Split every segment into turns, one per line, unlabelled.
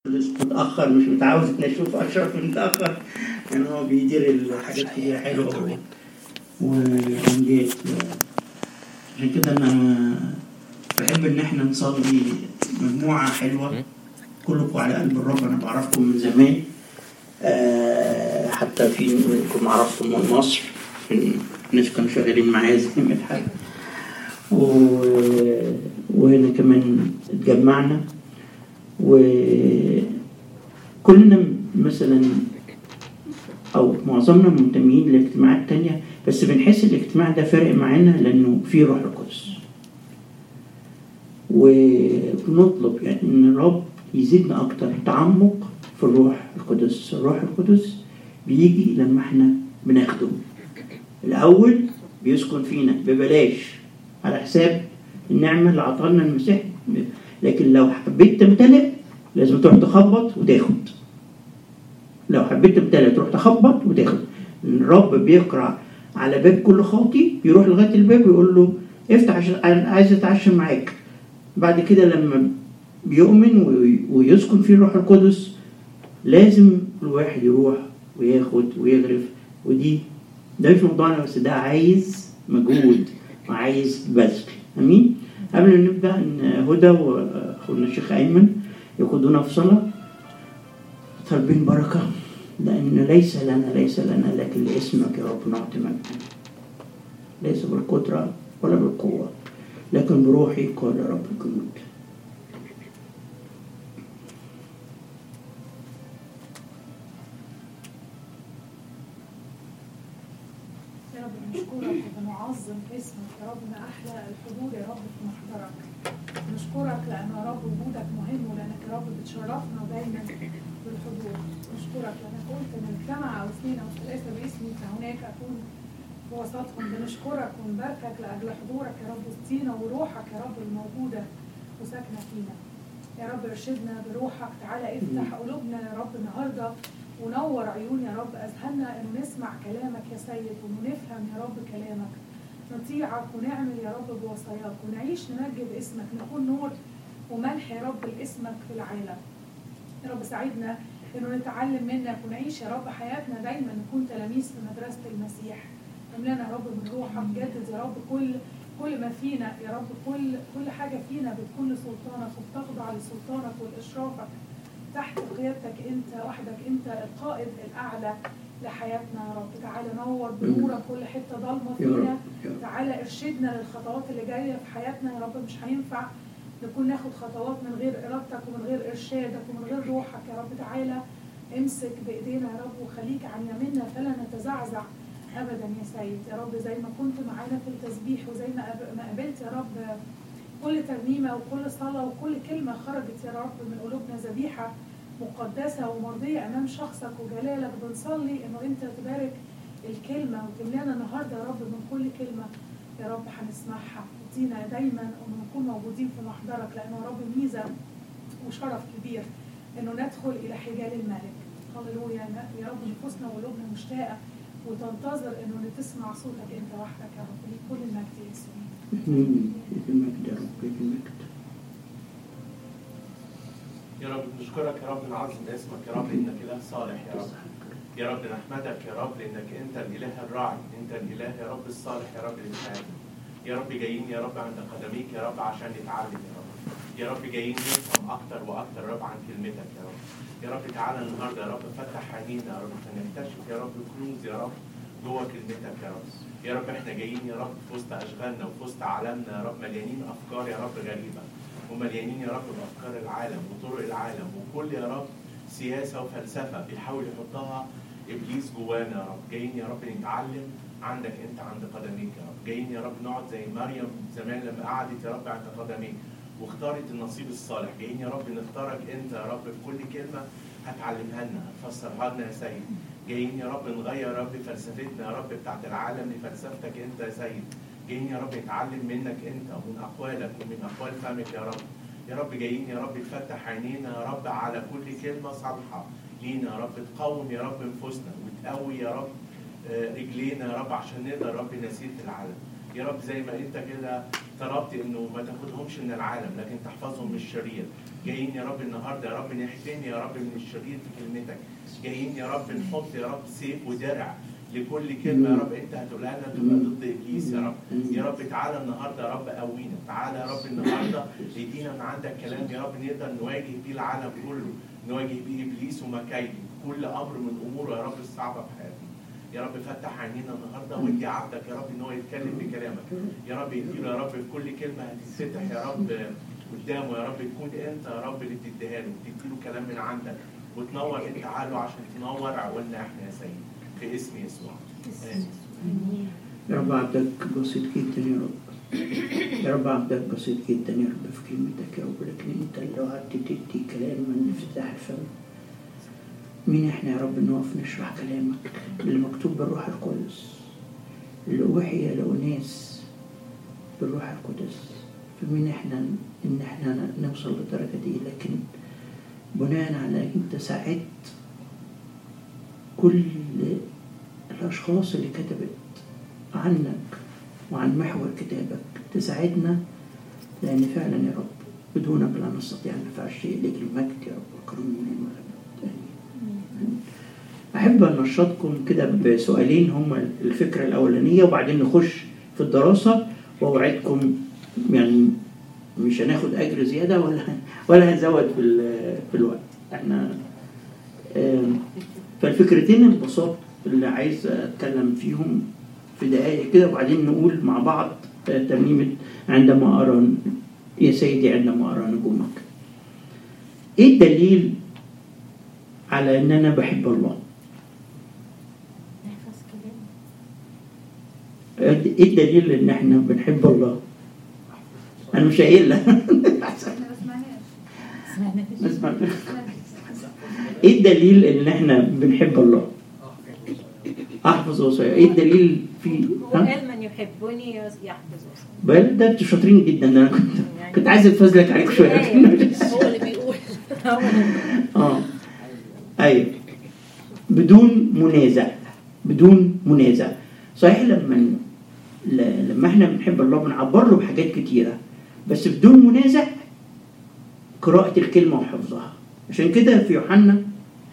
متأخر مش متعود إن أشوف أشرف متأخر يعني هو بيدير الحاجات كتير حلوة وجيت عشان كده أنا بحب إن إحنا نصلي مجموعة حلوة كلكم على قلب الرب أنا بعرفكم من زمان آه، حتى في منكم عرفتم من مصر من ناس كانوا شغالين معايا زي مدحت و- وهنا كمان اتجمعنا وكلنا مثلا او معظمنا منتمين لاجتماعات تانية بس بنحس الاجتماع ده فارق معانا لانه فيه روح القدس وبنطلب يعني ان الرب يزيدنا اكتر تعمق في الروح القدس الروح القدس بيجي لما احنا بناخده الاول بيسكن فينا ببلاش على حساب النعمه اللي عطانا المسيح لكن لو حبيت تمتلئ لازم تروح تخبط وتاخد لو حبيت تمتلئ تروح تخبط وتاخد الرب بيقرع على باب كل خاطي يروح لغايه الباب ويقول له افتح عشان أنا عايز اتعشى معاك بعد كده لما بيؤمن وي- ويسكن فيه الروح القدس لازم الواحد يروح وياخد ويغرف ودي ده مش موضوعنا بس ده عايز مجهود وعايز بذل امين قبل ما نبدا ان هدى واخونا الشيخ ايمن يقودونا في صلاه طالبين بركه لان ليس لنا ليس لنا لكن لاسمك يا رب نعطي مجدا ليس بالقدره ولا بالقوه لكن بروحي قال رب الجنود
يا رب نشكرك ونعظم اسمك يا رب ما احلى الحضور يا رب في محضرك نشكرك لان يا رب وجودك مهم ولانك يا رب بتشرفنا دايما بالحضور نشكرك لانك قلت ان اجتمع او اثنين او ثلاثه باسمي فهناك اكون في وسطهم بنشكرك ونباركك لاجل حضورك يا رب وسطينا وروحك يا رب الموجوده وساكنه فينا يا رب ارشدنا بروحك تعالى افتح قلوبنا يا رب النهارده ونور عيون يا رب اذهاننا انه نسمع كلامك يا سيد وانه نفهم يا رب كلامك نطيعك ونعمل يا رب بوصاياك ونعيش نمجد اسمك نكون نور وملح يا رب لاسمك في العالم يا رب ساعدنا انه نتعلم منك ونعيش يا رب حياتنا دايما نكون تلاميذ في مدرسه المسيح املانا يا رب من روحك جدد يا رب كل كل ما فينا يا رب كل كل حاجه فينا بتكون لسلطانك وبتخضع لسلطانك ولاشرافك تحت قيادتك انت وحدك انت القائد الاعلى لحياتنا يا رب تعالى نور بنورك كل حته ضلمه
يا رب
فينا
يا رب
تعالى ارشدنا للخطوات اللي جايه في حياتنا يا رب مش هينفع نكون ناخد خطوات من غير ارادتك ومن غير ارشادك ومن غير روحك يا رب تعالى امسك بايدينا يا رب وخليك عن يمنا فلا نتزعزع ابدا يا سيد يا رب زي ما كنت معانا في التسبيح وزي ما قاب- ما قابلت يا رب كل ترنيمه وكل صلاه وكل كلمه خرجت يا رب من قلوبنا ذبيحه مقدسه ومرضيه امام شخصك وجلالك بنصلي انه انت تبارك الكلمه وتملانا النهارده يا رب من كل كلمه يا رب هنسمعها ادينا دايما انه نكون موجودين في محضرك لانه يا رب ميزه وشرف كبير انه ندخل الى حجال الملك هللويا يا رب نفوسنا وقلوبنا مشتاقه وتنتظر انه تسمع صوتك انت وحدك يا رب ليك كل المجد يا يسوع
امين ليك المجد يا رب ليك المجد
يا رب نشكرك يا رب نعظم اسمك يا رب انك اله صالح يا رب يا رب نحمدك يا رب لانك انت الاله الراعي انت الاله يا رب الصالح يا رب للحياه يا رب جايين يا رب عند قدميك يا رب عشان نتعلم يا رب يا رب جايين نفهم اكتر واكتر يا رب عن كلمتك يا رب يا رب تعالى النهارده يا رب فتح عينينا يا رب فنكتشف يا رب كنوز يا رب جوه كلمتك يا رب يا رب احنا جايين يا رب في وسط اشغالنا وفي وسط عالمنا يا رب مليانين افكار يا رب غريبه ومليانين يا رب بافكار العالم وطرق العالم وكل يا رب سياسه وفلسفه بيحاول يحطها ابليس جوانا يا رب جايين يا رب نتعلم عندك انت عند قدميك يا رب جايين يا رب نقعد زي مريم زمان لما قعدت يا رب عند قدميك واختارت النصيب الصالح جايين يا رب نختارك انت يا رب بكل كلمه هتعلمها لنا هتفسرها لنا يا سيد جايين يا رب نغير يا رب فلسفتنا يا رب بتاعت العالم لفلسفتك انت يا سيد جايين يا رب نتعلم منك انت ومن اقوالك ومن اقوال فمك يا رب يا رب جايين يا رب تفتح عينينا يا رب على كل كلمه صالحه لينا يا رب تقوم يا رب نفوسنا وتقوي يا رب آه، رجلينا يا رب عشان نقدر يا رب نسير في العالم يا رب زي ما انت كده طلبت انه ما تاخدهمش من العالم لكن تحفظهم من الشرير جايين يا رب النهارده يا رب نحتمي يا رب من الشرير في كلمتك جايين يا رب نحط يا رب سيف ودرع لكل كلمه يا رب انت هتقولها لنا تبقى ضد ابليس يا رب يا رب تعالى النهارده يا رب قوينا تعالى يا رب النهارده ادينا من عندك كلام يا رب نقدر نواجه بيه العالم كله نواجه بيه ابليس ومكايده كل امر من اموره يا رب الصعبه في حياتنا يا رب فتح عينينا النهارده وادي عبدك يا رب ان هو يتكلم بكلامك يا رب اديله يا رب في كل كلمه هتتفتح يا رب قدامه يا رب تكون انت يا رب اللي بتديها له بتديله كلام من عندك وتنور انت عقله عشان تنور عقولنا احنا يا سيد في اسم يسوع امين
يا رب عبدك بسيط جدا يا رب يا رب عبدك بسيط جدا يا رب في كلمتك يا رب لكن انت اللي قعدت تدي كلام من افتتاح الفم مين احنا يا رب نقف نشرح كلامك اللي مكتوب بالروح القدس اللي اوحي لأناس بالروح القدس فمين احنا ان احنا نوصل للدرجه دي لكن بناء على انت ساعدت كل الاشخاص اللي كتبت عنك وعن محور كتابك تساعدنا لان فعلا يا رب بدونك لا نستطيع ان نفعل شيء لك المجد يا رب والكرم من المغرب امين احب ان انشطكم كده بسؤالين هما الفكره الاولانيه وبعدين نخش في الدراسه واوعدكم يعني مش هناخد اجر زياده ولا ولا هنزود في ال- في الوقت احنا آم، فالفكرتين البساط اللي عايز اتكلم فيهم في دقائق كده وبعدين نقول مع بعض آه، ترنيمه عندما ارى يا سيدي عندما ارى نجومك ايه الدليل على ان انا بحب الله
نحفظ كلام
ايه الدليل ان احنا بنحب الله انا مش قايل لها
احنا ما سمعناش
سمعناش
ما سمعتش.
سمعناش.
ايه الدليل ان احنا بنحب الله احفظ وصايا ايه الدليل في ها؟
وقال من يحبني يحفظ وصايا
بل ده انتوا شاطرين جدا ده انا كنت كنت عايز اتفزلك عليك شويه
هو اللي بيقول هو اللي
اه ايوه بدون منازع بدون منازع صحيح لما ل- لما احنا بنحب الله بنعبر له بحاجات كتيره بس بدون منازع قراءة الكلمة وحفظها عشان كده في يوحنا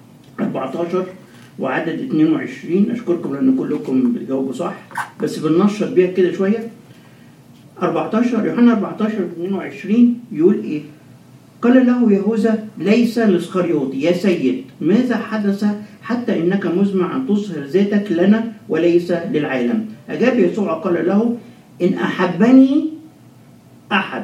14 وعدد 22 اشكركم لان كلكم بتجاوبوا صح بس بننشط بيها كده شويه 14 يوحنا 14 22 يقول ايه؟ قال له يهوذا ليس لاسخريوطي يا سيد ماذا حدث حتى انك مزمع ان تظهر ذاتك لنا وليس للعالم اجاب يسوع قال له ان احبني احد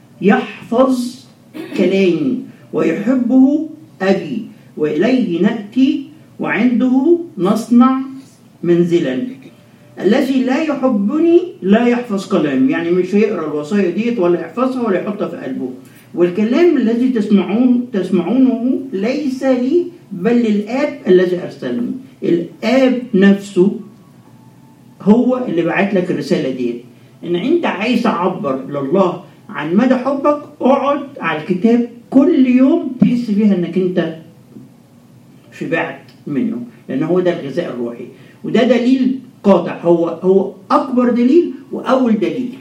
يحفظ كلامي ويحبه ابي واليه ناتي وعنده نصنع منزلا الذي لا يحبني لا يحفظ كلامي يعني مش هيقرا الوصايا ديت ولا يحفظها ولا يحطها في قلبه والكلام الذي تسمعون تسمعونه ليس لي بل للاب الذي ارسلني الاب نفسه هو اللي بعت لك الرساله ديت ان انت عايز تعبر لله عن مدى حبك اقعد على الكتاب كل يوم تحس فيها انك انت شبعت منه لان هو ده الغذاء الروحي وده دليل قاطع هو هو اكبر دليل واول دليل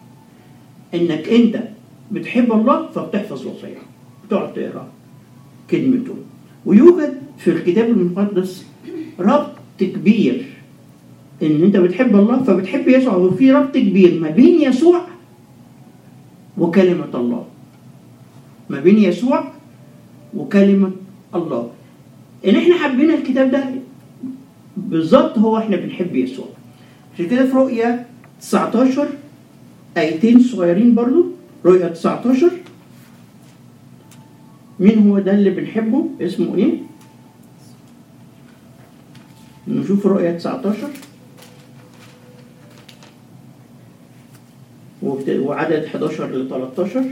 انك انت بتحب الله فبتحفظ وصيه بتقعد تقرا كلمته ويوجد في الكتاب المقدس ربط كبير ان انت بتحب الله فبتحب يسوع وفي ربط كبير ما بين يسوع وكلمه الله ما بين يسوع وكلمه الله ان احنا حبينا الكتاب ده بالظبط هو احنا بنحب يسوع عشان كده في رؤيا 19 ايتين صغيرين برضو رؤيا 19 مين هو ده اللي بنحبه اسمه ايه نشوف رؤيا 19 وبت- وعدد 11 ل 13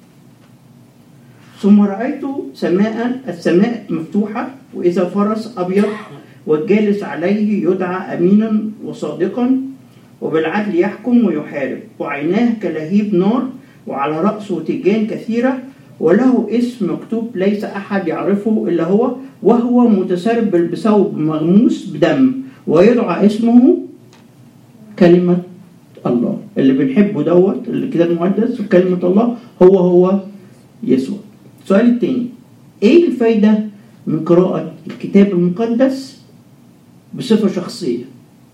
ثم رأيت سماء السماء مفتوحة وإذا فرس أبيض والجالس عليه يدعى أمينا وصادقا وبالعدل يحكم ويحارب وعيناه كلهيب نار وعلى رأسه تيجان كثيرة وله اسم مكتوب ليس أحد يعرفه إلا هو وهو متسربل بثوب مغموس بدم ويدعى اسمه كلمة الله اللي بنحبه دوت الكتاب المقدس وكلمة الله هو هو يسوع السؤال التاني ايه الفايدة من قراءة الكتاب المقدس بصفة شخصية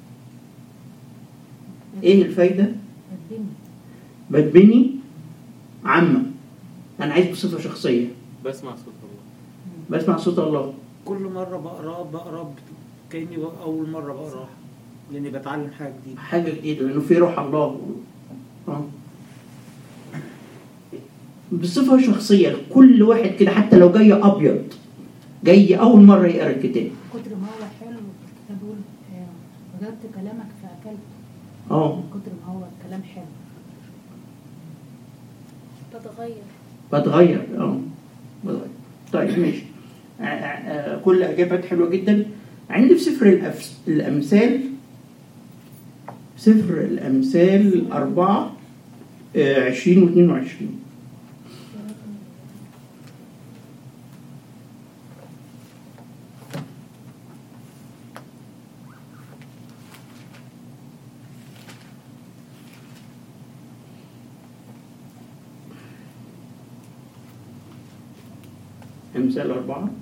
ايه الفايدة
قدمي
بتبني عامة انا عايز بصفة شخصية
بسمع صوت الله
بسمع صوت الله
كل مرة بقراه بقراه بت- كأني بق- أول مرة بقراه لأني بتعلم حاجة جديدة
حاجة جديدة لأنه في روح الله آه. بصفة شخصية كل واحد كده حتى لو جاي أبيض جاي أول مرة يقرأ الكتاب
كتر ما هو حلو الكتاب بيقول آه، وجدت كلامك فأكلت
اه
من كتر ما هو الكلام حلو
بتغير
بتغير اه بتغير. طيب ماشي آه، آه، آه، كل اجابات حلوه جدا عندي في سفر الأفس- الامثال سفر الامثال أربعة آه، عشرين واثنين وعشرين أمثال أربعة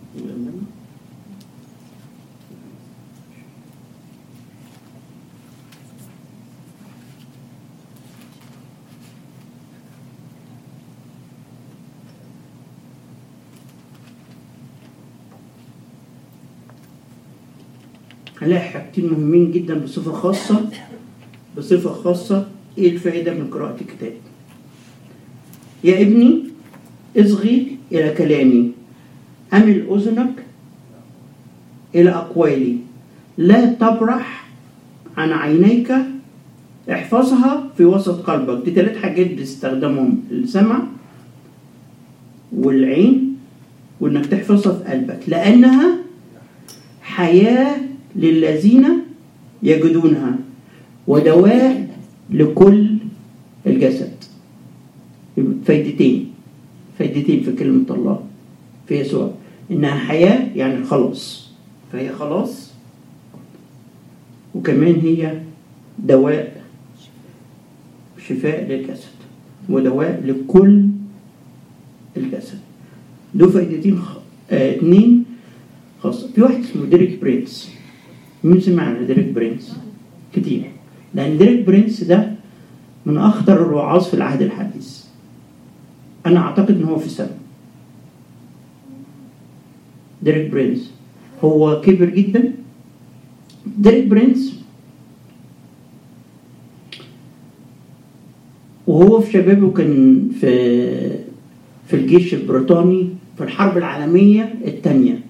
هلاقي حاجتين مهمين جدا بصفة خاصة بصفة خاصة ايه الفائدة من قراءة الكتاب يا ابني اصغي إلى كلامي أمل أذنك إلى أقوالي لا تبرح عن عينيك احفظها في وسط قلبك دي ثلاث حاجات بتستخدمهم السمع والعين وانك تحفظها في قلبك لانها حياه للذين يجدونها ودواء لكل الجسد يبقى فايدتين فايدتين في كلمة الله في يسوع إنها حياة يعني الخلاص فهي خلاص وكمان هي دواء شفاء للجسد ودواء لكل الجسد دول فايدتين خ... آه اتنين خاصة في واحد اسمه ديريك برينس مين سمع عن ديريك برينس؟ كتير لأن ديريك برينس ده من أخطر الوعاظ في العهد الحديث أنا أعتقد إن هو في السماء ديريك برينس هو كبر جدا ديريك برينس وهو في شبابه كان في في الجيش البريطاني في الحرب العالمية الثانية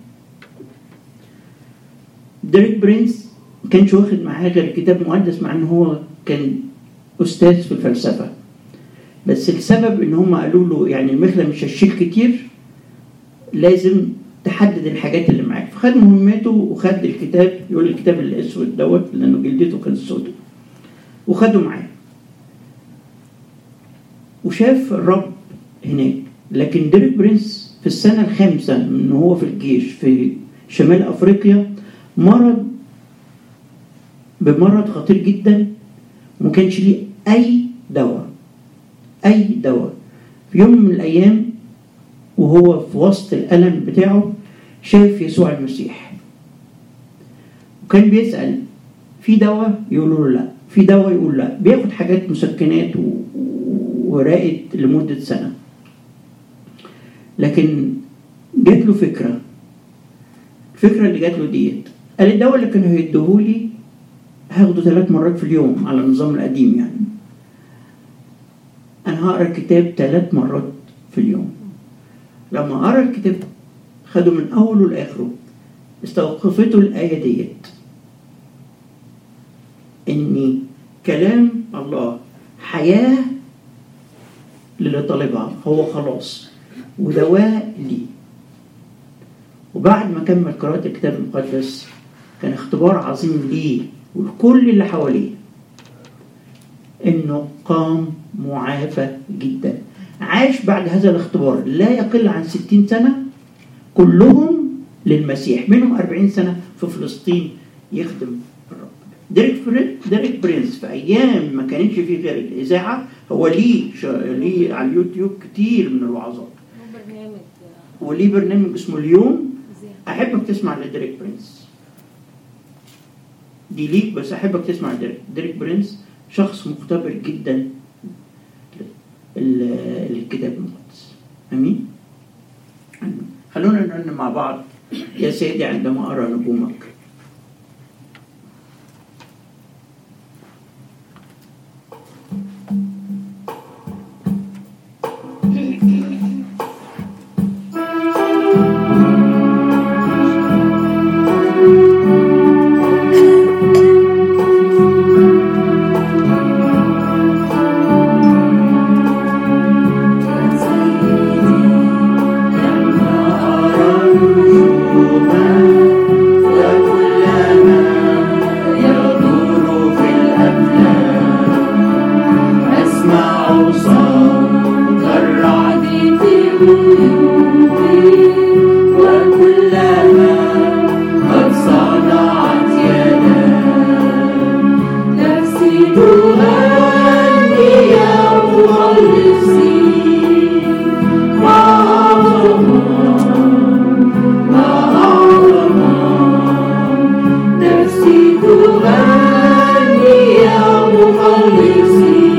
ديريك برينس ما كانش واخد معاه غير كتاب مقدس مع ان هو كان استاذ في الفلسفه بس السبب ان هم قالوا له يعني المخله مش هتشيل كتير لازم تحدد الحاجات اللي معاك فخد مهمته وخد الكتاب يقول الكتاب الاسود دوت لانه جلدته كانت سوداء وخده معاه وشاف الرب هناك لكن ديريك برينس في السنه الخامسه من هو في الجيش في شمال افريقيا مرض بمرض خطير جدا وما كانش ليه اي دواء اي دواء في يوم من الايام وهو في وسط الالم بتاعه شاف يسوع المسيح وكان بيسال في دواء يقولوا له لا في دواء يقول لا بياخد حاجات مسكنات و... وراقد لمده سنه لكن جات له فكره الفكره اللي جات له ديت قال الدواء اللي كانوا هيديهولي هاخده ثلاث مرات في اليوم على النظام القديم يعني انا هقرا الكتاب ثلاث مرات في اليوم لما قرا الكتاب خده من اوله لاخره استوقفته الايه ديت ان كلام الله حياه للي طالبها هو خلاص ودواء لي وبعد ما كمل قراءة الكتاب المقدس كان اختبار عظيم ليه ولكل اللي حواليه انه قام معافى جدا عاش بعد هذا الاختبار لا يقل عن ستين سنة كلهم للمسيح منهم أربعين سنة في فلسطين يخدم الرب ديريك فري- ديريك برينس في ايام ما كانتش فيه غير الاذاعه هو ليه ش... ليه على اليوتيوب كتير من الوعظات
هو برنامج آه،
وليه برنامج اسمه اليوم
زين
احبك تسمع لديريك برينس دي ليك بس احبك تسمع ديريك ديريك برينس شخص مختبر جدا ال- الكتاب المقدس امين آمين. خلونا نرنم مع بعض يا سيدي عندما ارى نجومك يدور في الأفلاك أسمع صوت الرعد في بيوتي وكلما قد صنعت يداك نفسي تغني يا مخلصي ما أعظمك ما أعظمك نفسي تغني يا مخلصي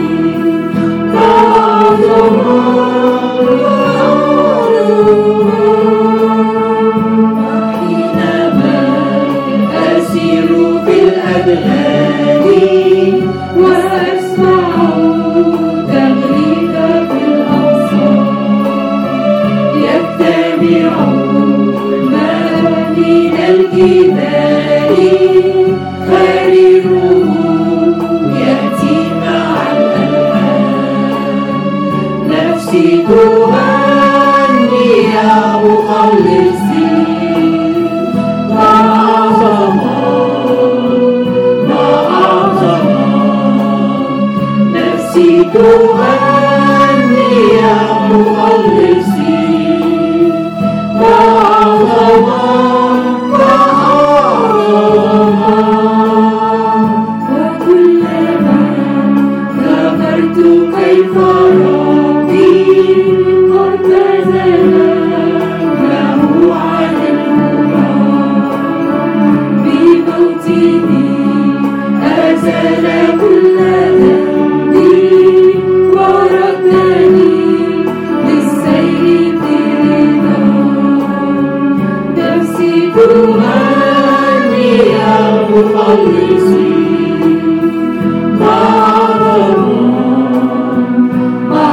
حينما أسير في الأدغال وأسمع تغريد في الأوصال يجتمع الماء من الجبال خريره يأتي مع الألحان نفسي تغني يا مخلصي ما أعظمك ما أعظمك نفسي تغني يا مخلصي ما أعظمك ما أعظمك وكلما ذكرت كيف ربي قد بذل له عن الغرام بموته أزال كل ذنبي وردني للسير في رضا نفسي تغني يا مخلصي ما أعظمك ما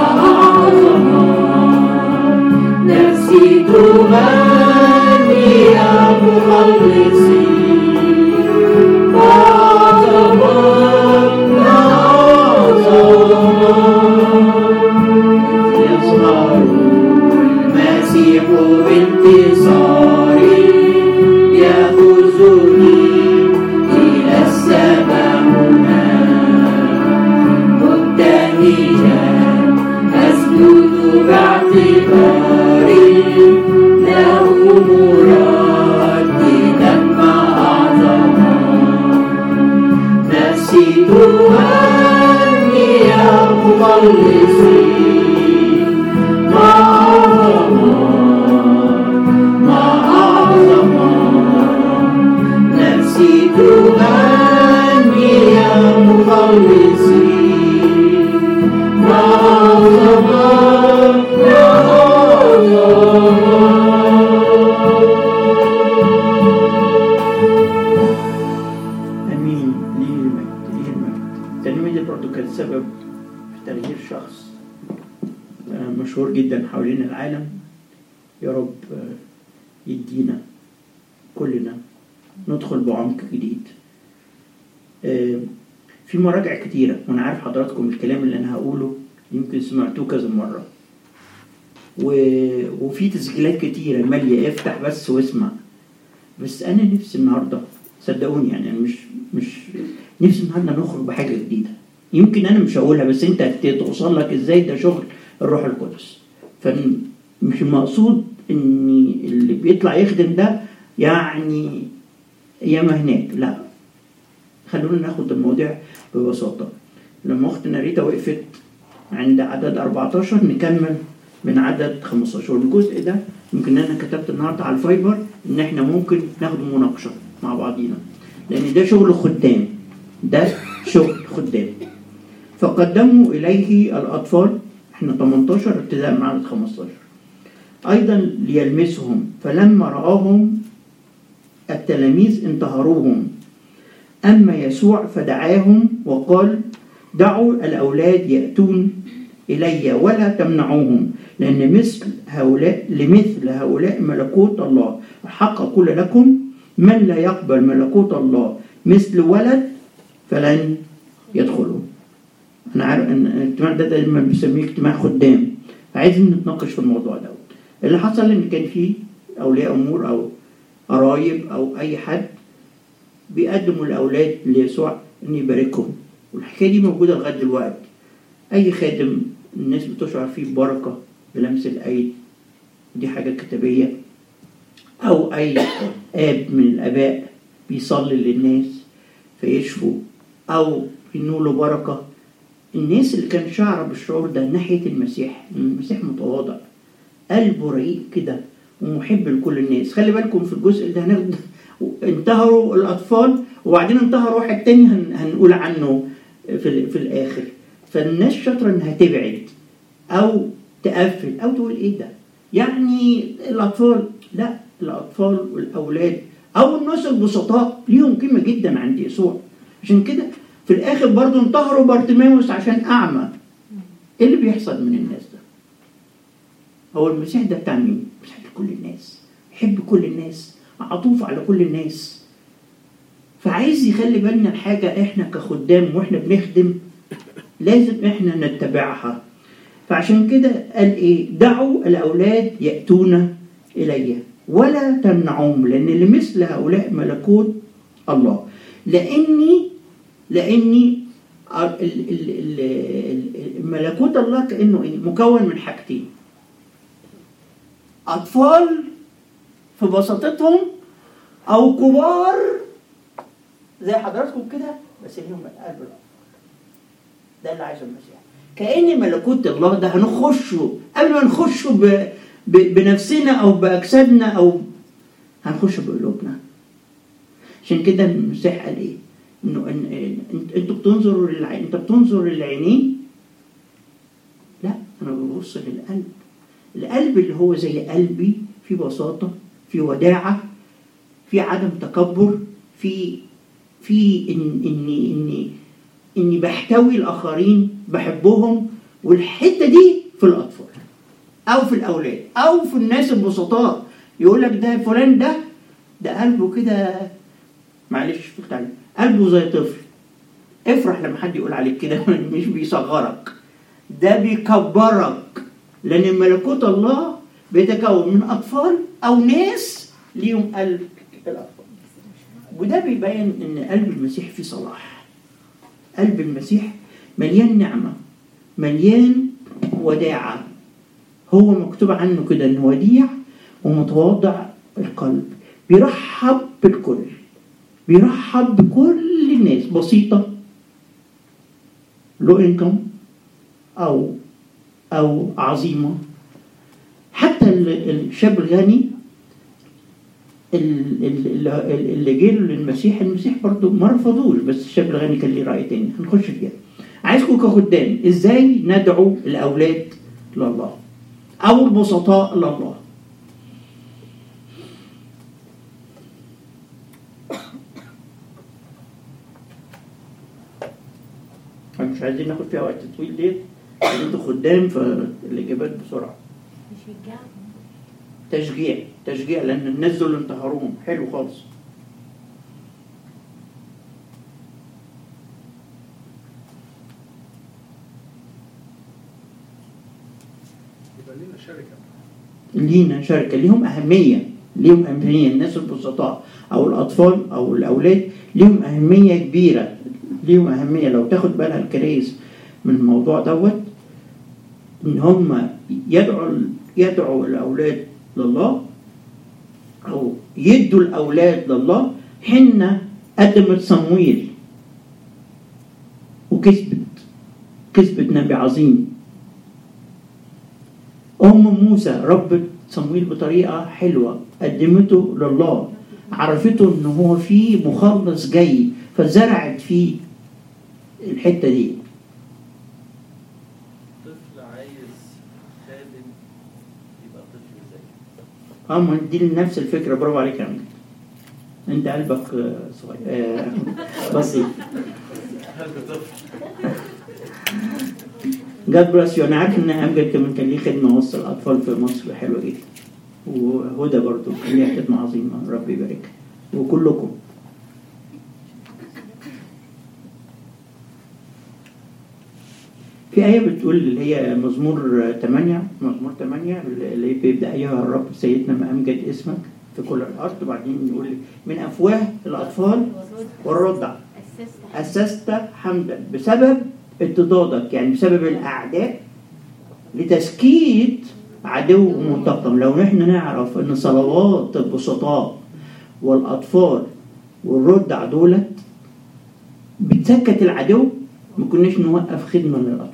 أعظمك نفسي تغني يا مخلصي ما أعظمك ما أعظمك يظهر المسيح بانتصاري يأخذني إلى السماء هناك مبتهجا أسجد باعتباري له مرددا مع أعظمك نفسي تغني يا مخلصي ما أعظمك ما أعظمك نفسي تغني يا مخلصي ما أعظمك ما أعظمك امين ليه المجد ليه المجد التلميذ دي برضه كان سبب في تغيير شخص آه، مشهور جدا حوالين العالم يا رب آه، يدينا كلنا ندخل بعمق جديد آه، في مراجع كتيرة وأنا عارف حضراتكم الكلام اللي أنا هقوله يمكن سمعتوه كذا مرة و... وفي تسجيلات كتيرة مالية افتح بس واسمع بس أنا نفسي النهاردة صدقوني يعني أنا مش مش نفسي النهاردة نخرج بحاجة جديدة يمكن أنا مش هقولها بس أنت هتوصل لك إزاي ده شغل الروح القدس فمش المقصود إن اللي بيطلع يخدم ده يعني ياما هناك لا خلونا ناخد المواضيع ببساطة لما أختنا ريتا وقفت عند عدد 14 نكمل من عدد 15 والجزء ده يمكن أنا كتبت النهاردة على الفايبر إن إحنا ممكن ناخد مناقشة مع بعضينا لأن ده شغل خدام ده شغل خدام فقدموا إليه الأطفال إحنا 18 ابتداء من عدد 15 أيضا ليلمسهم فلما رآهم التلاميذ انتهروهم أما يسوع فدعاهم وقال دعوا الأولاد يأتون إلي ولا تمنعوهم لأن مثل هؤلاء لمثل هؤلاء ملكوت الله حق أقول لكم من لا يقبل ملكوت الله مثل ولد فلن يدخله أنا عارف أن الاجتماع ده دايما بنسميه اجتماع خدام عايزين نتناقش في الموضوع ده اللي حصل إن كان في أولياء أمور أو قرايب أو أي حد بيقدموا الأولاد ليسوع إن يباركهم والحكاية دي موجودة لغاية دلوقتي أي خادم الناس بتشعر فيه ببركة بلمس الأيد دي حاجة كتابية أو أي آب من الآباء بيصلي للناس فيشفوا أو ينولوا بركة الناس اللي كان شعر بالشعور ده ناحية المسيح المسيح متواضع قلبه رقيق كده ومحب لكل الناس خلي بالكم في الجزء ده هناخد انتهروا الأطفال وبعدين انتهر واحد تاني هن... هنقول عنه في, ال... في الآخر فالناس شاطرة إنها تبعد أو تقفل أو تقول إيه ده يعني الأطفال لا الأطفال والأولاد أو الناس البسطاء ليهم قيمة جدا عند يسوع عشان كده في الآخر برضو انتهروا بارتيماوس عشان أعمى إيه اللي بيحصل من الناس ده؟ هو المسيح ده بتاع مين؟ مسيح لكل الناس يحب كل الناس عطوف على كل الناس فعايز يخلي بالنا الحاجة احنا كخدام واحنا بنخدم لازم احنا نتبعها فعشان كده قال ايه دعوا الاولاد ياتون الي ولا تمنعوهم لان لمثل هؤلاء ملكوت الله لاني لاني ال- ال- ال- ال- ملكوت الله كانه ايه مكون من حاجتين اطفال في بساطتهم او كبار زي حضراتكم كده بس ليهم قلب الأب ده اللي عايزه المسيح كأن ملكوت الله ده هنخشه قبل ما نخشه ب... ب... بنفسنا او باجسادنا او هنخش بقلوبنا عشان كده المسيح قال ايه؟ انه إن... إن... إنت- انتوا بتنظروا للعين انت بتنظر للعينين لا انا ببص للقلب القلب اللي هو زي قلبي في بساطه في وداعه في عدم تكبر في في ان اني اني اني بحتوي الاخرين بحبهم والحته دي في الاطفال او في الاولاد او في الناس البسطاء يقول لك ده فلان ده ده قلبه كده معلش في التعليم قلبه زي طفل افرح لما حد يقول عليك كده مش بيصغرك ده بيكبرك لان ملكوت الله بيتكون من اطفال او ناس ليهم قلب الاطفال وده بيبين ان قلب المسيح فيه صلاح قلب المسيح مليان نعمه مليان وداعه هو مكتوب عنه كده انه وديع ومتواضع القلب بيرحب بالكل بيرحب بكل الناس بسيطه لو انكم او او عظيمه حتى ال- الشاب الغني ال- ال- ال- اللي جه للمسيح المسيح برضه ما رفضوش بس الشاب الغني كان ليه راي تاني هنخش فيها عايزكم كخدام ازاي ندعو الاولاد لله او البسطاء لله احنا مش عايزين ناخد فيها وقت طويل ليه؟ لأن انتوا خدام فالاجابات بسرعه
بيشجعهم
تشجيع تشجيع لان الناس دول انتهروهم حلو خالص
يبقى لنا شركه
لينا شركه ليهم اهميه ليهم اهميه الناس البسطاء او الاطفال او الاولاد ليهم اهميه كبيره ليهم اهميه لو تاخد بالها الكنايس من الموضوع دوت ان هم يدعوا يدعوا الاولاد لله او يدوا الاولاد لله حين قدمت صمويل وكسبت كسبت نبي عظيم أم موسى ربت صمويل بطريقة حلوة قدمته لله عرفته إن هو في مخلص جاي فزرعت فيه الحتة دي
طفل عايز خادم يبقى طفل زيه
اه ما دي نفس الفكرة برافو عليك يا أمجد أنت قلبك آه، صغير آه، بسيط
قلب طفل
جاد بلاس يو انا عارف ان امجد كمان كان ليه خدمه وسط الاطفال في مصر حلوه جدا وهدى برضو كان ليها خدمه عظيمه ربي يبارك وكلكم في آية بتقول اللي هي مزمور 8 مزمور 8 اللي بيبدأ أيها الرب سيدنا ما أمجد اسمك في كل الأرض وبعدين يقول من أفواه الأطفال والرضع أسست حمدا بسبب اتضادك يعني بسبب الأعداء لتسكيت عدو منتقم لو نحن نعرف ان صلوات البسطاء والاطفال والرضع دولت بتسكت العدو ما كناش نوقف خدمه للاطفال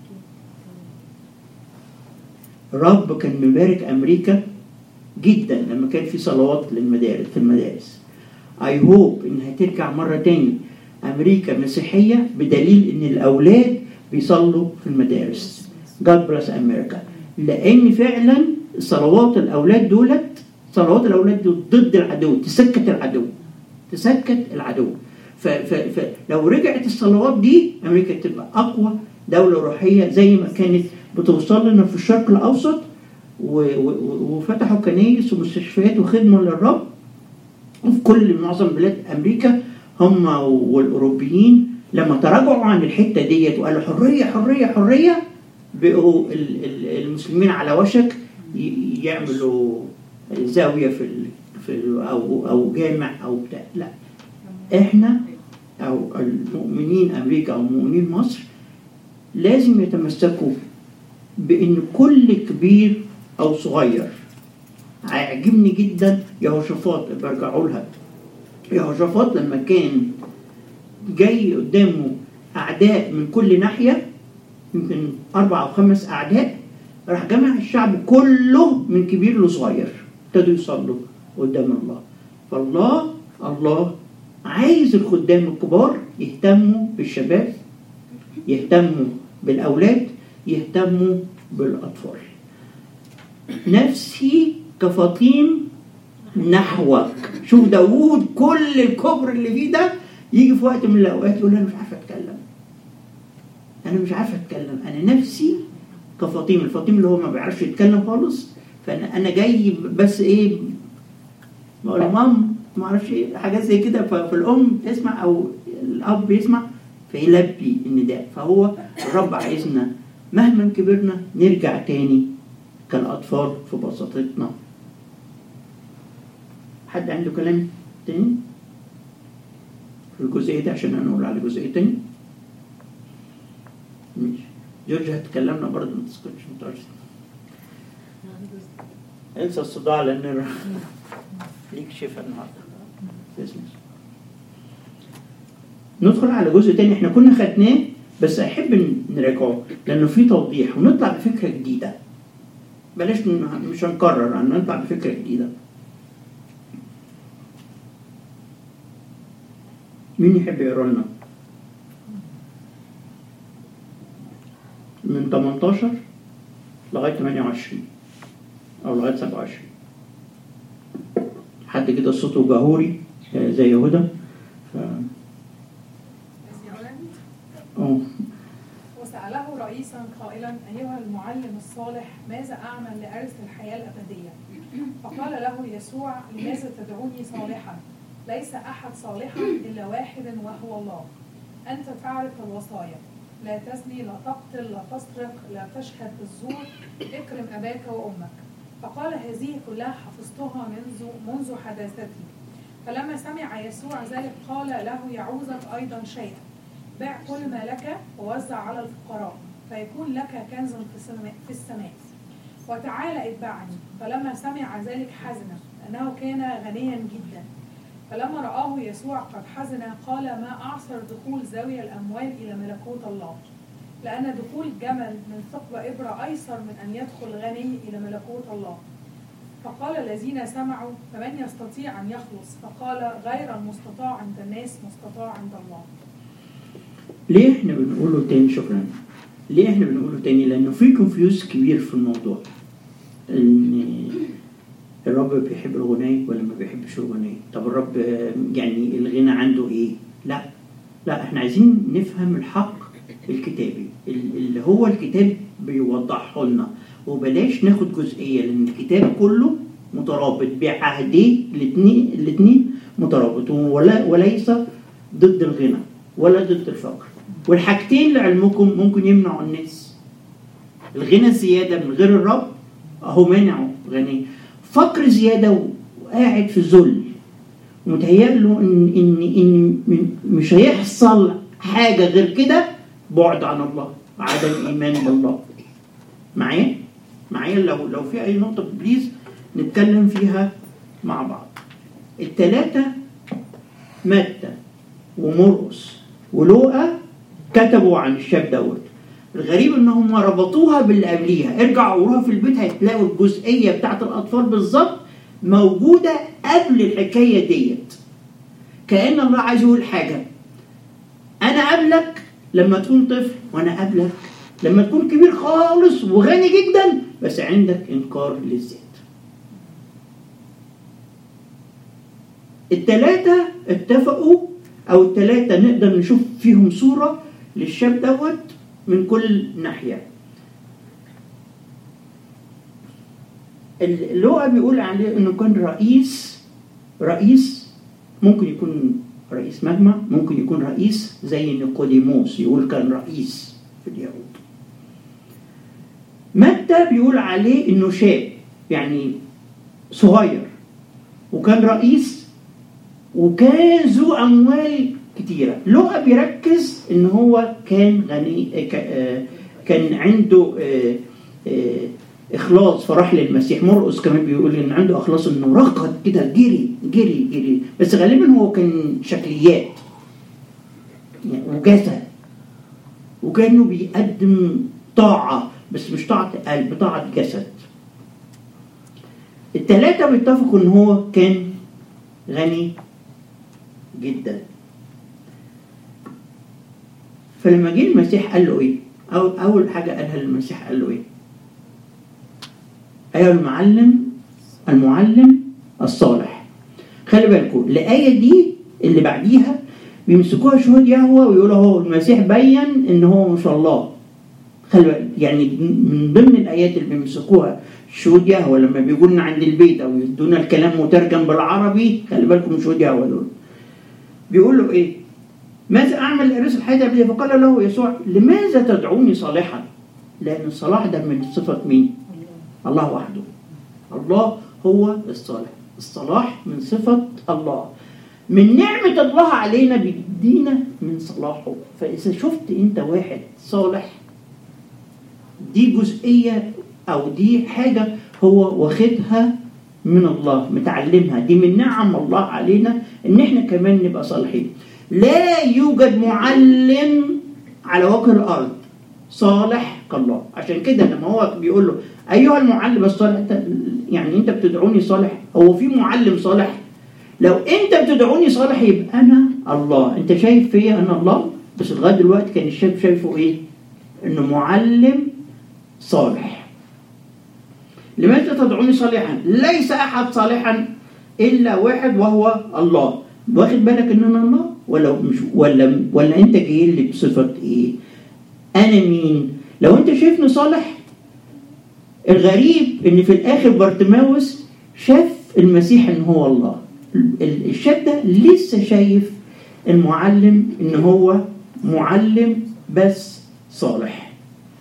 الرب كان مبارك امريكا جدا لما كان في صلوات للمدارس في المدارس اي هوب انها ترجع مره تاني امريكا مسيحيه بدليل ان الاولاد بيصلوا في المدارس God bless America لان فعلا صلوات الاولاد دولت صلوات الاولاد دول ضد العدو تسكت العدو تسكت العدو ف- ف- فلو رجعت الصلوات دي امريكا تبقى اقوى دوله روحيه زي ما كانت بتوصل لنا في الشرق الاوسط و- و- وفتحوا كنايس ومستشفيات وخدمه للرب وفي كل معظم بلاد امريكا هم والاوروبيين لما تراجعوا عن الحته ديت وقالوا حريه حريه حريه بقوا ال- ال- المسلمين على وشك ي- يعملوا زاويه في ال- في ال- او او جامع او بتاع لا احنا او المؤمنين امريكا او مؤمنين مصر لازم يتمسكوا بان كل كبير او صغير عجبني جدا يهوشافاط برجعوا لها يهوشافاط لما كان جاي قدامه اعداء من كل ناحيه يمكن اربع او خمس اعداء راح جمع الشعب كله من كبير لصغير ابتدوا يصلوا قدام الله فالله الله عايز الخدام الكبار يهتموا بالشباب يهتموا بالاولاد يهتموا بالاطفال نفسي كفطيم نحوك شوف داوود كل الكبر اللي فيه ده يجي في وقت من الاوقات يقول انا مش عارف اتكلم انا مش عارف اتكلم انا نفسي كفطيم الفطيم اللي هو ما بيعرفش يتكلم خالص فانا انا جاي بس ايه بقول مام ما اعرفش ايه حاجات زي كده ف- فالام تسمع او الاب يسمع فيلبي النداء فهو الرب عايزنا مهما كبرنا نرجع تاني كالاطفال في بساطتنا حد عنده كلام تاني في الجزئيه دي عشان هنقول على جزئيه تاني ماشي جورج هتكلمنا برضه ما تسكتش ما تقعدش انسى الصداع لان ر- ليك شفا النهارده تسلم. ندخل على جزء تاني احنا كنا خدناه بس احب ن- نراجعه لانه فيه توضيح ونطلع بفكره جديده بلاش ن- مش هنكرر ان نطلع بفكره جديده مين يحب يقرا لنا من 18 لغايه 28 او لغايه 27 حد كده صوته جهوري آه، زي هدى ف... اه
وسأله رئيسا قائلا أيها المعلم الصالح ماذا أعمل لأرث الحياة الأبدية؟ فقال له يسوع لماذا تدعوني صالحا؟ ليس أحد صالحا إلا واحد وهو الله أنت تعرف الوصايا لا تزني لا تقتل لا تسرق لا تشهد بالزور اكرم أباك وأمك فقال هذه كلها حفظتها منذ منذ حداثتي فلما سمع يسوع ذلك قال له يعوزك أيضا شيئا بع كل ما لك ووزع على الفقراء فيكون لك كنز في السماء, في السماء وتعالى اتبعني فلما سمع ذلك حزن لأنه كان غنيا جدا فلما رآه يسوع قد حزن قال ما أعصر دخول ذوي الأموال إلى ملكوت الله لأن دخول جمل من ثقب إبرة أيسر من أن يدخل غني إلى ملكوت الله فقال الذين سمعوا فمن يستطيع أن يخلص فقال غير المستطاع عند الناس مستطاع عند الله
ليه احنا بنقوله تاني شكرا ليه احنا بنقوله تاني لانه في كونفيوز كبير في الموضوع ان الرب بيحب الغناء ولا ما بيحبش الغناء طب الرب يعني الغنى عنده ايه لا لا احنا عايزين نفهم الحق الكتابي اللي هو الكتاب بيوضحه لنا وبلاش ناخد جزئيه لان الكتاب كله مترابط بعهديه الاثنين الاثنين مترابط ولا وليس ضد الغنى ولا ضد الفقر والحاجتين لعلمكم ممكن يمنعوا الناس الغنى الزياده من غير الرب اهو مانعه غني فقر زياده وقاعد في ذل ومتهيأ له ان ان ان مش هيحصل حاجه غير كده بعد عن الله عدم ايمان بالله معايا معايا لو لو في اي نقطه بليز نتكلم فيها مع بعض الثلاثه متى ومرقس ولوقا كتبوا عن الشاب دوت الغريب ان هم ربطوها باللي قبليها ارجعوا قروها في البيت هتلاقوا الجزئيه بتاعت الاطفال بالظبط موجوده قبل الحكايه ديت كان الله عايز يقول حاجه انا قبلك لما تكون طفل وانا قبلك لما تكون كبير خالص وغني جدا بس عندك انكار للذات التلاتة اتفقوا او التلاتة نقدر نشوف فيهم صورة للشاب دوت من كل ناحية اللغة بيقول عليه انه كان رئيس رئيس ممكن يكون رئيس مجمع ممكن يكون رئيس زي نيقوديموس يقول كان رئيس في اليهود متى بيقول عليه انه شاب يعني صغير وكان رئيس وكان ذو اموال كتيره لوقا بيركز ان هو كان غني كان عنده اخلاص فراح للمسيح مرقس كمان بيقول ان عنده اخلاص انه ركض كده جري جري جري بس غالبا هو كان شكليات يعني وجسد وكانه بيقدم طاعه بس مش طاعه قلب طاعه جسد التلاتة بيتفقوا ان هو كان غني جدا فلما جه المسيح قال له ايه أو اول حاجه قالها المسيح قال له ايه ايها المعلم المعلم الصالح خلي بالكم الايه دي اللي بعديها بيمسكوها شهود يهوى ويقولوا هو المسيح بين ان هو مش الله خلي بالك يعني من ضمن الايات اللي بيمسكوها شهود يهوى لما بيجوا لنا عند البيت او يدونا الكلام مترجم بالعربي خلي بالكم من شهود يهوى دول بيقول له ايه ماذا اعمل لارث الحياه الابديه فقال له يسوع لماذا تدعوني صالحا لان الصلاح ده من صفه مين الله وحده الله هو الصالح الصلاح من صفه الله من نعمة الله علينا بيدينا من صلاحه فإذا شفت أنت واحد صالح دي جزئية أو دي حاجة هو واخدها من الله متعلمها دي من نعم الله علينا ان احنا كمان نبقى صالحين لا يوجد معلم على وجه الارض صالح كالله عشان كده لما هو بيقول له ايها المعلم الصالح انت يعني انت بتدعوني صالح هو في معلم صالح لو انت بتدعوني صالح يبقى انا الله انت شايف فيا انا الله بس لغايه دلوقتي كان الشاب شايفه ايه انه معلم صالح لماذا تدعوني صالحا ليس احد صالحا الا واحد وهو الله واخد بالك ان انا الله ولا مش ولا ولا انت جاي لي بصفه ايه انا مين لو انت شايفني صالح الغريب ان في الاخر بارتماوس شاف المسيح ان هو الله الشاب ده لسه شايف المعلم ان هو معلم بس صالح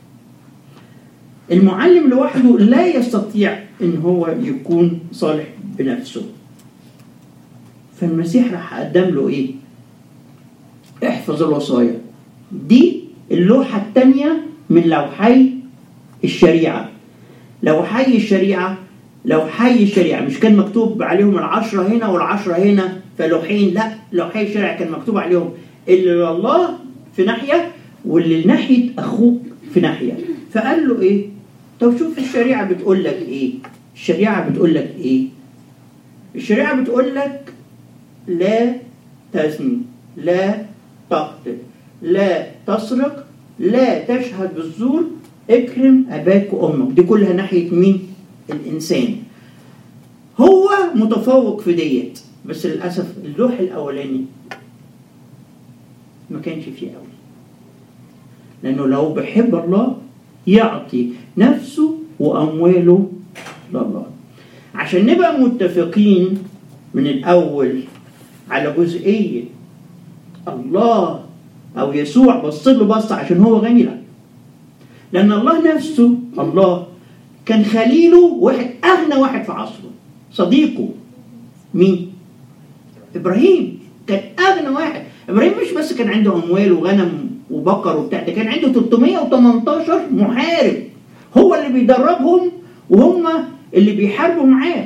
المعلم لوحده لا يستطيع ان هو يكون صالح بنفسه فالمسيح راح قدم له ايه احفظ الوصايا دي اللوحة الثانية من لوحي الشريعة لوحي الشريعة لو حي الشريعة مش كان مكتوب عليهم العشرة هنا والعشرة هنا فلوحين لا لوحي الشريعة كان مكتوب عليهم اللي لله في ناحية واللي ناحية أخوك في ناحية فقال له إيه طب شوف الشريعة بتقول لك إيه الشريعة بتقول لك إيه الشريعة بتقول لك لا تزني لا تقتل لا تسرق لا تشهد بالزور اكرم اباك وامك دي كلها ناحيه مين الانسان هو متفوق في ديت بس للاسف اللوح الاولاني ما كانش فيه قوي لانه لو بيحب الله يعطي نفسه وامواله لله عشان نبقى متفقين من الاول على جزئيه الله او يسوع بص له بص عشان هو غني لا لان الله نفسه الله كان خليله واحد اغنى واحد في عصره صديقه مين ابراهيم كان اغنى واحد ابراهيم مش بس كان عنده اموال وغنم وبقر وبتاع ده كان عنده 318 محارب هو اللي بيدربهم وهم اللي بيحاربوا معاه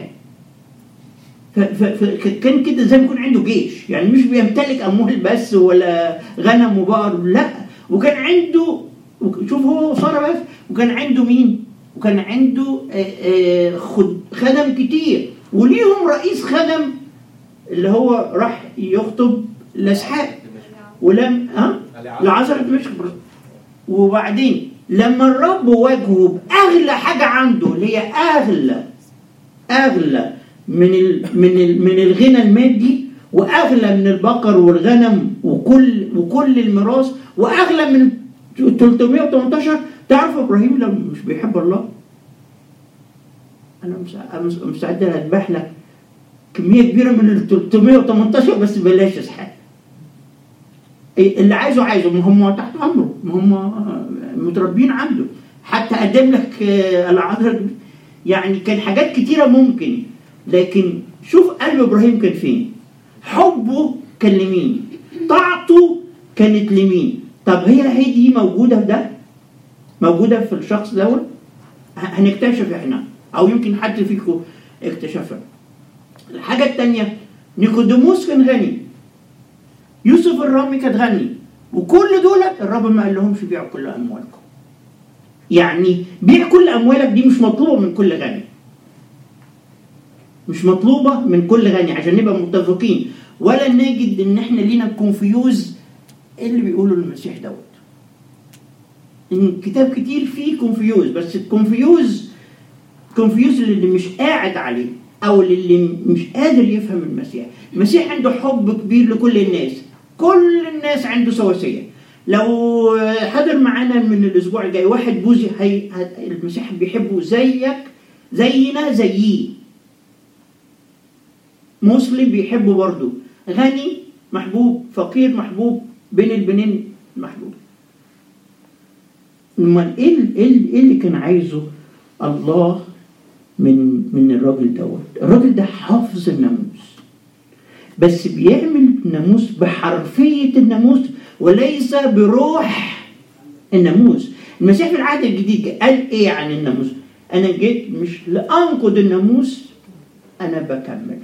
فكان كده زي ما يكون عنده جيش يعني مش بيمتلك اموال بس ولا غنم وبقر لا وكان عنده شوف هو وساره بس وكان عنده مين؟ وكان عنده آه، آه، خد- خدم كتير وليهم رئيس خدم اللي هو راح يخطب لاسحاق ولم ها لعذر دمشق وبعدين لما الرب واجهه باغلى حاجه عنده اللي هي اغلى اغلى من ال من ال من الغنى المادي واغلى من البقر والغنم وكل وكل الميراث واغلى من 318 تعرف ابراهيم لو مش بيحب الله انا مس- أنا مس- مستعد اذبح لك كميه كبيره من ال 318 بس بلاش اسحاق إيه اللي عايزه عايزه ما هم تحت امره ما هم آه، متربين عنده حتى قدم لك آه، العذراء يعني كان حاجات كتيره ممكن لكن شوف قلب ابراهيم كان فين حبه كان لمين طاعته كانت لمين طب هي هي دي موجوده في ده موجوده في الشخص دوت ه- هنكتشف احنا او يمكن حد فيكم اكتشفها الحاجه الثانيه نيكوديموس كان غني يوسف الرامي كان غني وكل دول الرب ما قال لهمش بيعوا كل اموالكم يعني بيع كل اموالك دي مش مطلوبه من كل غني مش مطلوبه من كل غني عشان نبقى متفقين ولا نجد ان احنا لينا كونفيوز ايه اللي بيقوله المسيح دوت ان كتاب كتير فيه كونفيوز بس الكونفيوز كونفيوز اللي مش قاعد عليه او اللي مش قادر يفهم المسيح المسيح عنده حب كبير لكل الناس كل الناس عنده سواسيه لو حضر معانا من الاسبوع الجاي واحد بوذي هي هت- المسيح بيحبه زيك زينا زيه مسلم بيحبه برضه غني محبوب فقير محبوب بين البنين محبوب امال ايه ال- ايه ال- إيه اللي كان عايزه الله من من الراجل دوت الراجل ده حافظ الناموس بس بيعمل ناموس بحرفية الناموس وليس بروح الناموس المسيح في العهد الجديد قال ايه عن الناموس انا جيت مش لانقض الناموس انا بكمل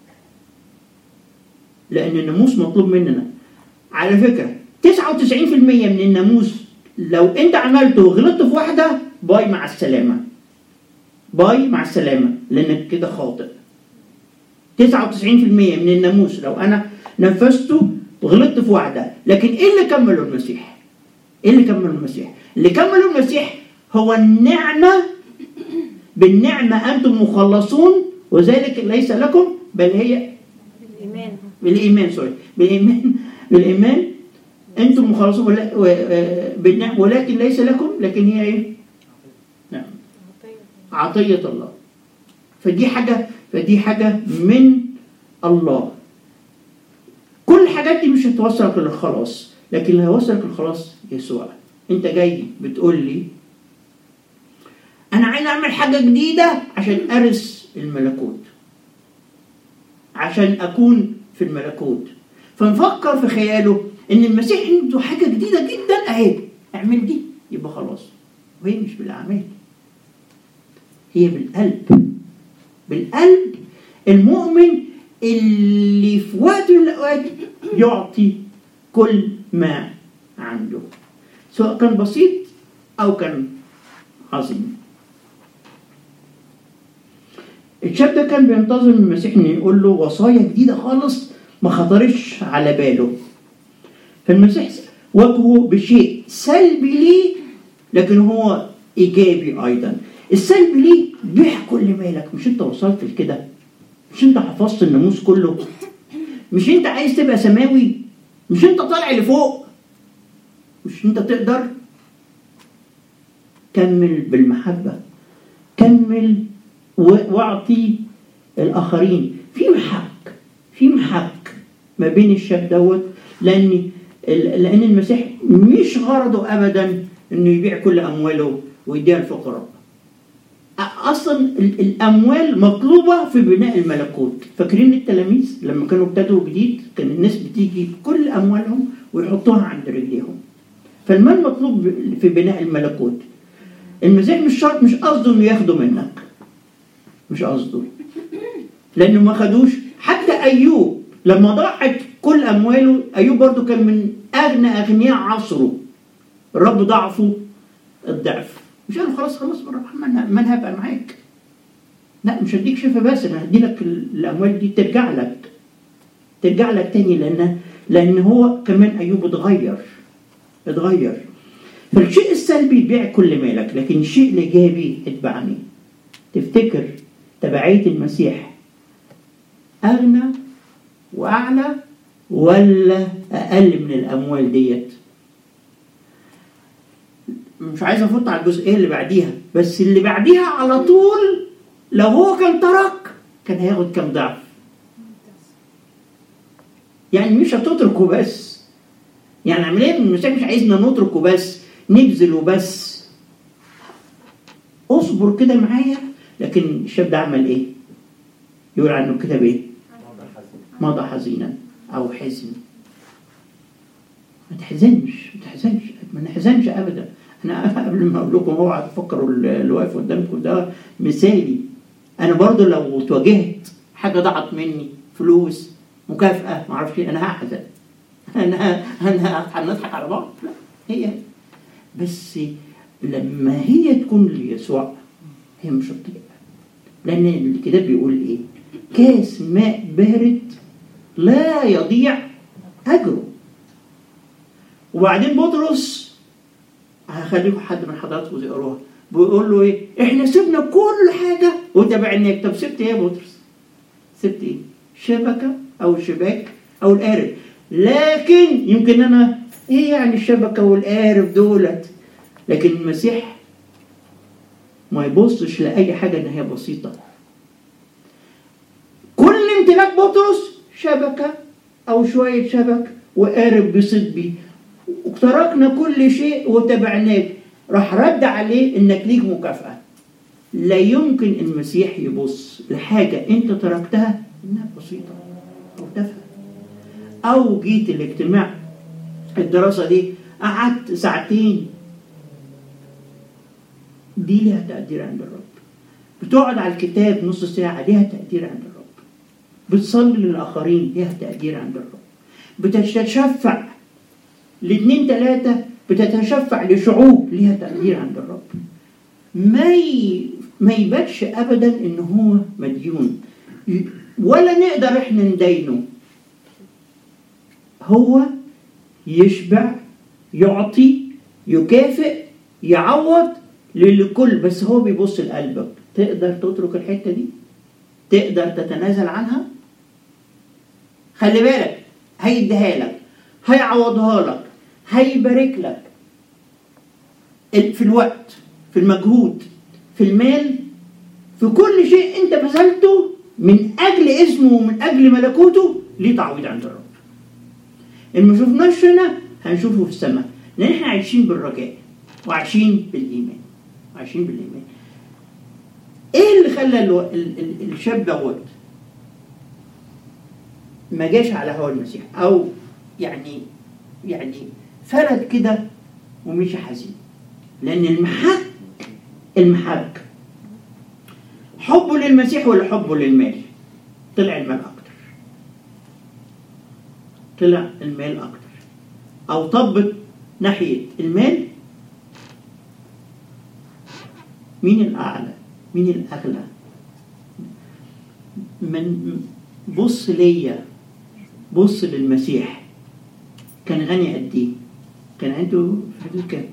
لان الناموس مطلوب مننا على فكره 99% من الناموس لو انت عملته وغلطت في واحده باي مع السلامه باي مع السلامه لانك كده خاطئ 99% من الناموس لو انا نفذته وغلطت في واحده لكن ايه اللي كمله المسيح؟ ايه اللي كمله المسيح؟ اللي كمله المسيح هو النعمه بالنعمه انتم مخلصون وذلك ليس لكم بل هي
الإيمان
بالايمان سوري بالايمان بالايمان انتم مخلصون ولا- و- آه، بالنعم ولكن ليس لكم لكن هي ايه؟ نعم عطيه الله فدي حاجه فدي حاجه من الله كل الحاجات دي مش هتوصلك للخلاص لكن اللي هيوصلك للخلاص يسوع انت جاي بتقول لي انا عايز اعمل حاجه جديده عشان ارث الملكوت عشان اكون في الملكوت فنفكر في خياله ان المسيح عنده حاجه جديده جدا اهي اعمل دي يبقى خلاص وهي مش بالاعمال هي بالقلب بالقلب المؤمن اللي في وقت من الأوقات يعطي كل ما عنده سواء كان بسيط أو كان عظيم الشاب ده كان بينتظر من المسيح انه يقول له وصايا جديده خالص ما خطرش على باله فالمسيح واجهه بشيء سلبي ليه لكن هو ايجابي ايضا السلبي ليه بيع كل مالك مش انت وصلت لكده مش انت حفظت الناموس كله مش انت عايز تبقى سماوي مش انت طالع لفوق مش انت تقدر كمل بالمحبه كمل و- واعطي الاخرين في محك في محك ما بين الشاب دوت لان لان المسيح مش غرضه ابدا انه يبيع كل امواله ويديها الفقراء اصلا ال- الاموال مطلوبه في بناء الملكوت فاكرين التلاميذ لما كانوا ابتدوا جديد كان الناس بتيجي كل اموالهم ويحطوها عند رجليهم فالمال مطلوب في بناء الملكوت المسيح مش شرط مش قصده انه ياخده منك مش قصده لانه ما خدوش حتى ايوب لما ضاعت كل امواله ايوب برضو كان من اغنى اغنياء عصره الرب ضعفه الضعف مش قالوا خلاص خلاص من الرحمن من من هبقى معاك لا مش هديك شفا بس انا هدي لك الاموال دي ترجع لك ترجع لك تاني لان لان هو كمان ايوب اتغير اتغير فالشيء السلبي بيع كل مالك لكن الشيء الايجابي اتبعني تفتكر تبعية المسيح أغنى وأعلى ولا أقل من الأموال ديت مش عايز أفوت على الجزئية اللي بعديها بس اللي بعديها على طول لو هو كان ترك كان هياخد كام ضعف يعني مش هتتركه بس يعني عمليا المسيح مش عايزنا نتركه بس نبذل وبس اصبر كده معايا لكن الشاب ده عمل ايه؟ يقول عنه كتب ايه؟ مضى حزينا او حزن ما تحزنش ما تحزنش ما نحزنش ابدا انا قبل ما اقول لكم اوعى تفكروا اللي واقف قدامكم ده مثالي انا برضو لو تواجهت حاجه ضاعت مني فلوس مكافاه ما اعرفش ايه انا هحزن انا انا هنضحك على بعض لا هي هي. بس لما هي تكون ليسوع هي مش هتطيق لان الكتاب بيقول ايه كاس ماء بارد لا يضيع اجره وبعدين بطرس هخليكم حد من حضراتكم يقروها بيقول له ايه احنا سيبنا كل حاجه وتابعناك طب سبت ايه يا بطرس سبت ايه شبكه او شباك او القارب لكن يمكن انا ايه يعني الشبكه والقارب دولت لكن المسيح ما يبصش لاي حاجه ان هي بسيطه كل امتلاك بطرس شبكه او شويه شبك وقارب بيصيد بيه وتركنا كل شيء وتبعناك راح رد عليه انك ليك مكافاه لا يمكن المسيح يبص لحاجه انت تركتها انها بسيطه او تافهه او جيت الاجتماع الدراسه دي قعدت ساعتين دي ليها تقدير عند الرب بتقعد على الكتاب نص ساعة ليها تقدير عند الرب بتصلي للآخرين ليها تقدير عند الرب بتتشفع لاثنين ثلاثة بتتشفع لشعوب ليها تقدير عند الرب ما ي... ما يبانش ابدا ان هو مديون ولا نقدر احنا ندينه هو يشبع يعطي يكافئ يعوض للكل بس هو بيبص لقلبك تقدر تترك الحته دي تقدر تتنازل عنها خلي بالك هيديها لك هيعوضها لك هيبارك لك في الوقت في المجهود في المال في كل شيء انت بذلته من اجل اسمه ومن اجل ملكوته ليه تعويض عند الرب ان ما شفناش هنا هنشوفه في السماء لان احنا عايشين بالرجاء وعايشين بالايمان عايشين بالايمان ايه اللي خلى الو... ال... ال... الشاب دوت ما جاش على هوى المسيح او يعني يعني فرد كده ومشي حزين لان المحك المحك حبه للمسيح ولا حبه للمال طلع المال اكتر طلع المال اكتر او طبت ناحيه المال مين الاعلى مين الاغلى من بص ليا بص للمسيح كان غني قد ايه كان عنده في حدود كام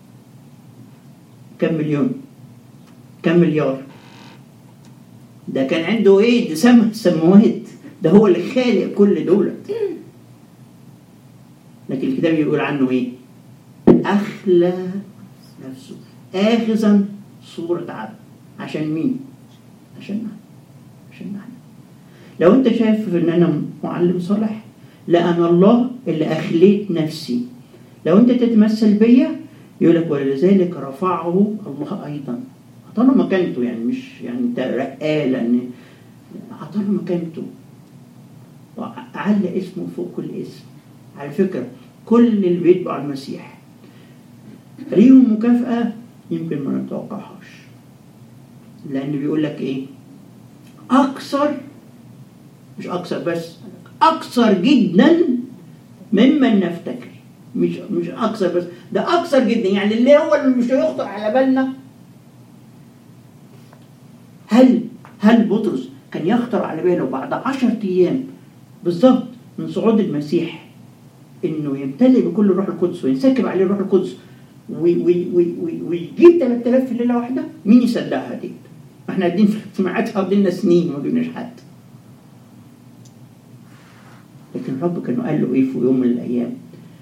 كام مليون كام مليار ده كان عنده ايه ده سما السماوات ده هو اللي خالق كل دولت لكن الكتاب يقول عنه ايه اخلى نفسه اخذا صورة عبد عشان مين عشان نحن عشان نحن لو انت شايف ان انا معلم صالح لا انا الله اللي اخليت نفسي لو انت تتمثل بيا يقول لك ولذلك رفعه الله ايضا اعطانا مكانته يعني مش يعني انت رقاه لان اعطانا مكانته علق اسمه فوق كل اسم على فكره كل اللي بيتبع المسيح ليهم مكافاه يمكن ما نتوقعهاش لان بيقول لك ايه اكثر مش اكثر بس اكثر جدا ممن نفتكر مش مش اكثر بس ده اكثر جدا يعني اللي هو اللي مش هيخطر على بالنا هل هل بطرس كان يخطر على باله بعد عشرة ايام بالظبط من صعود المسيح انه يمتلئ بكل الروح القدس وينسكب عليه الروح القدس وي- وي- وي- وي- ويجيب 3000 في ليله واحده مين يصدقها دي؟ ما احنا قاعدين في الاجتماعات قضينا سنين وما جبناش حد لكن الرب كان قال له ايه في يوم من الايام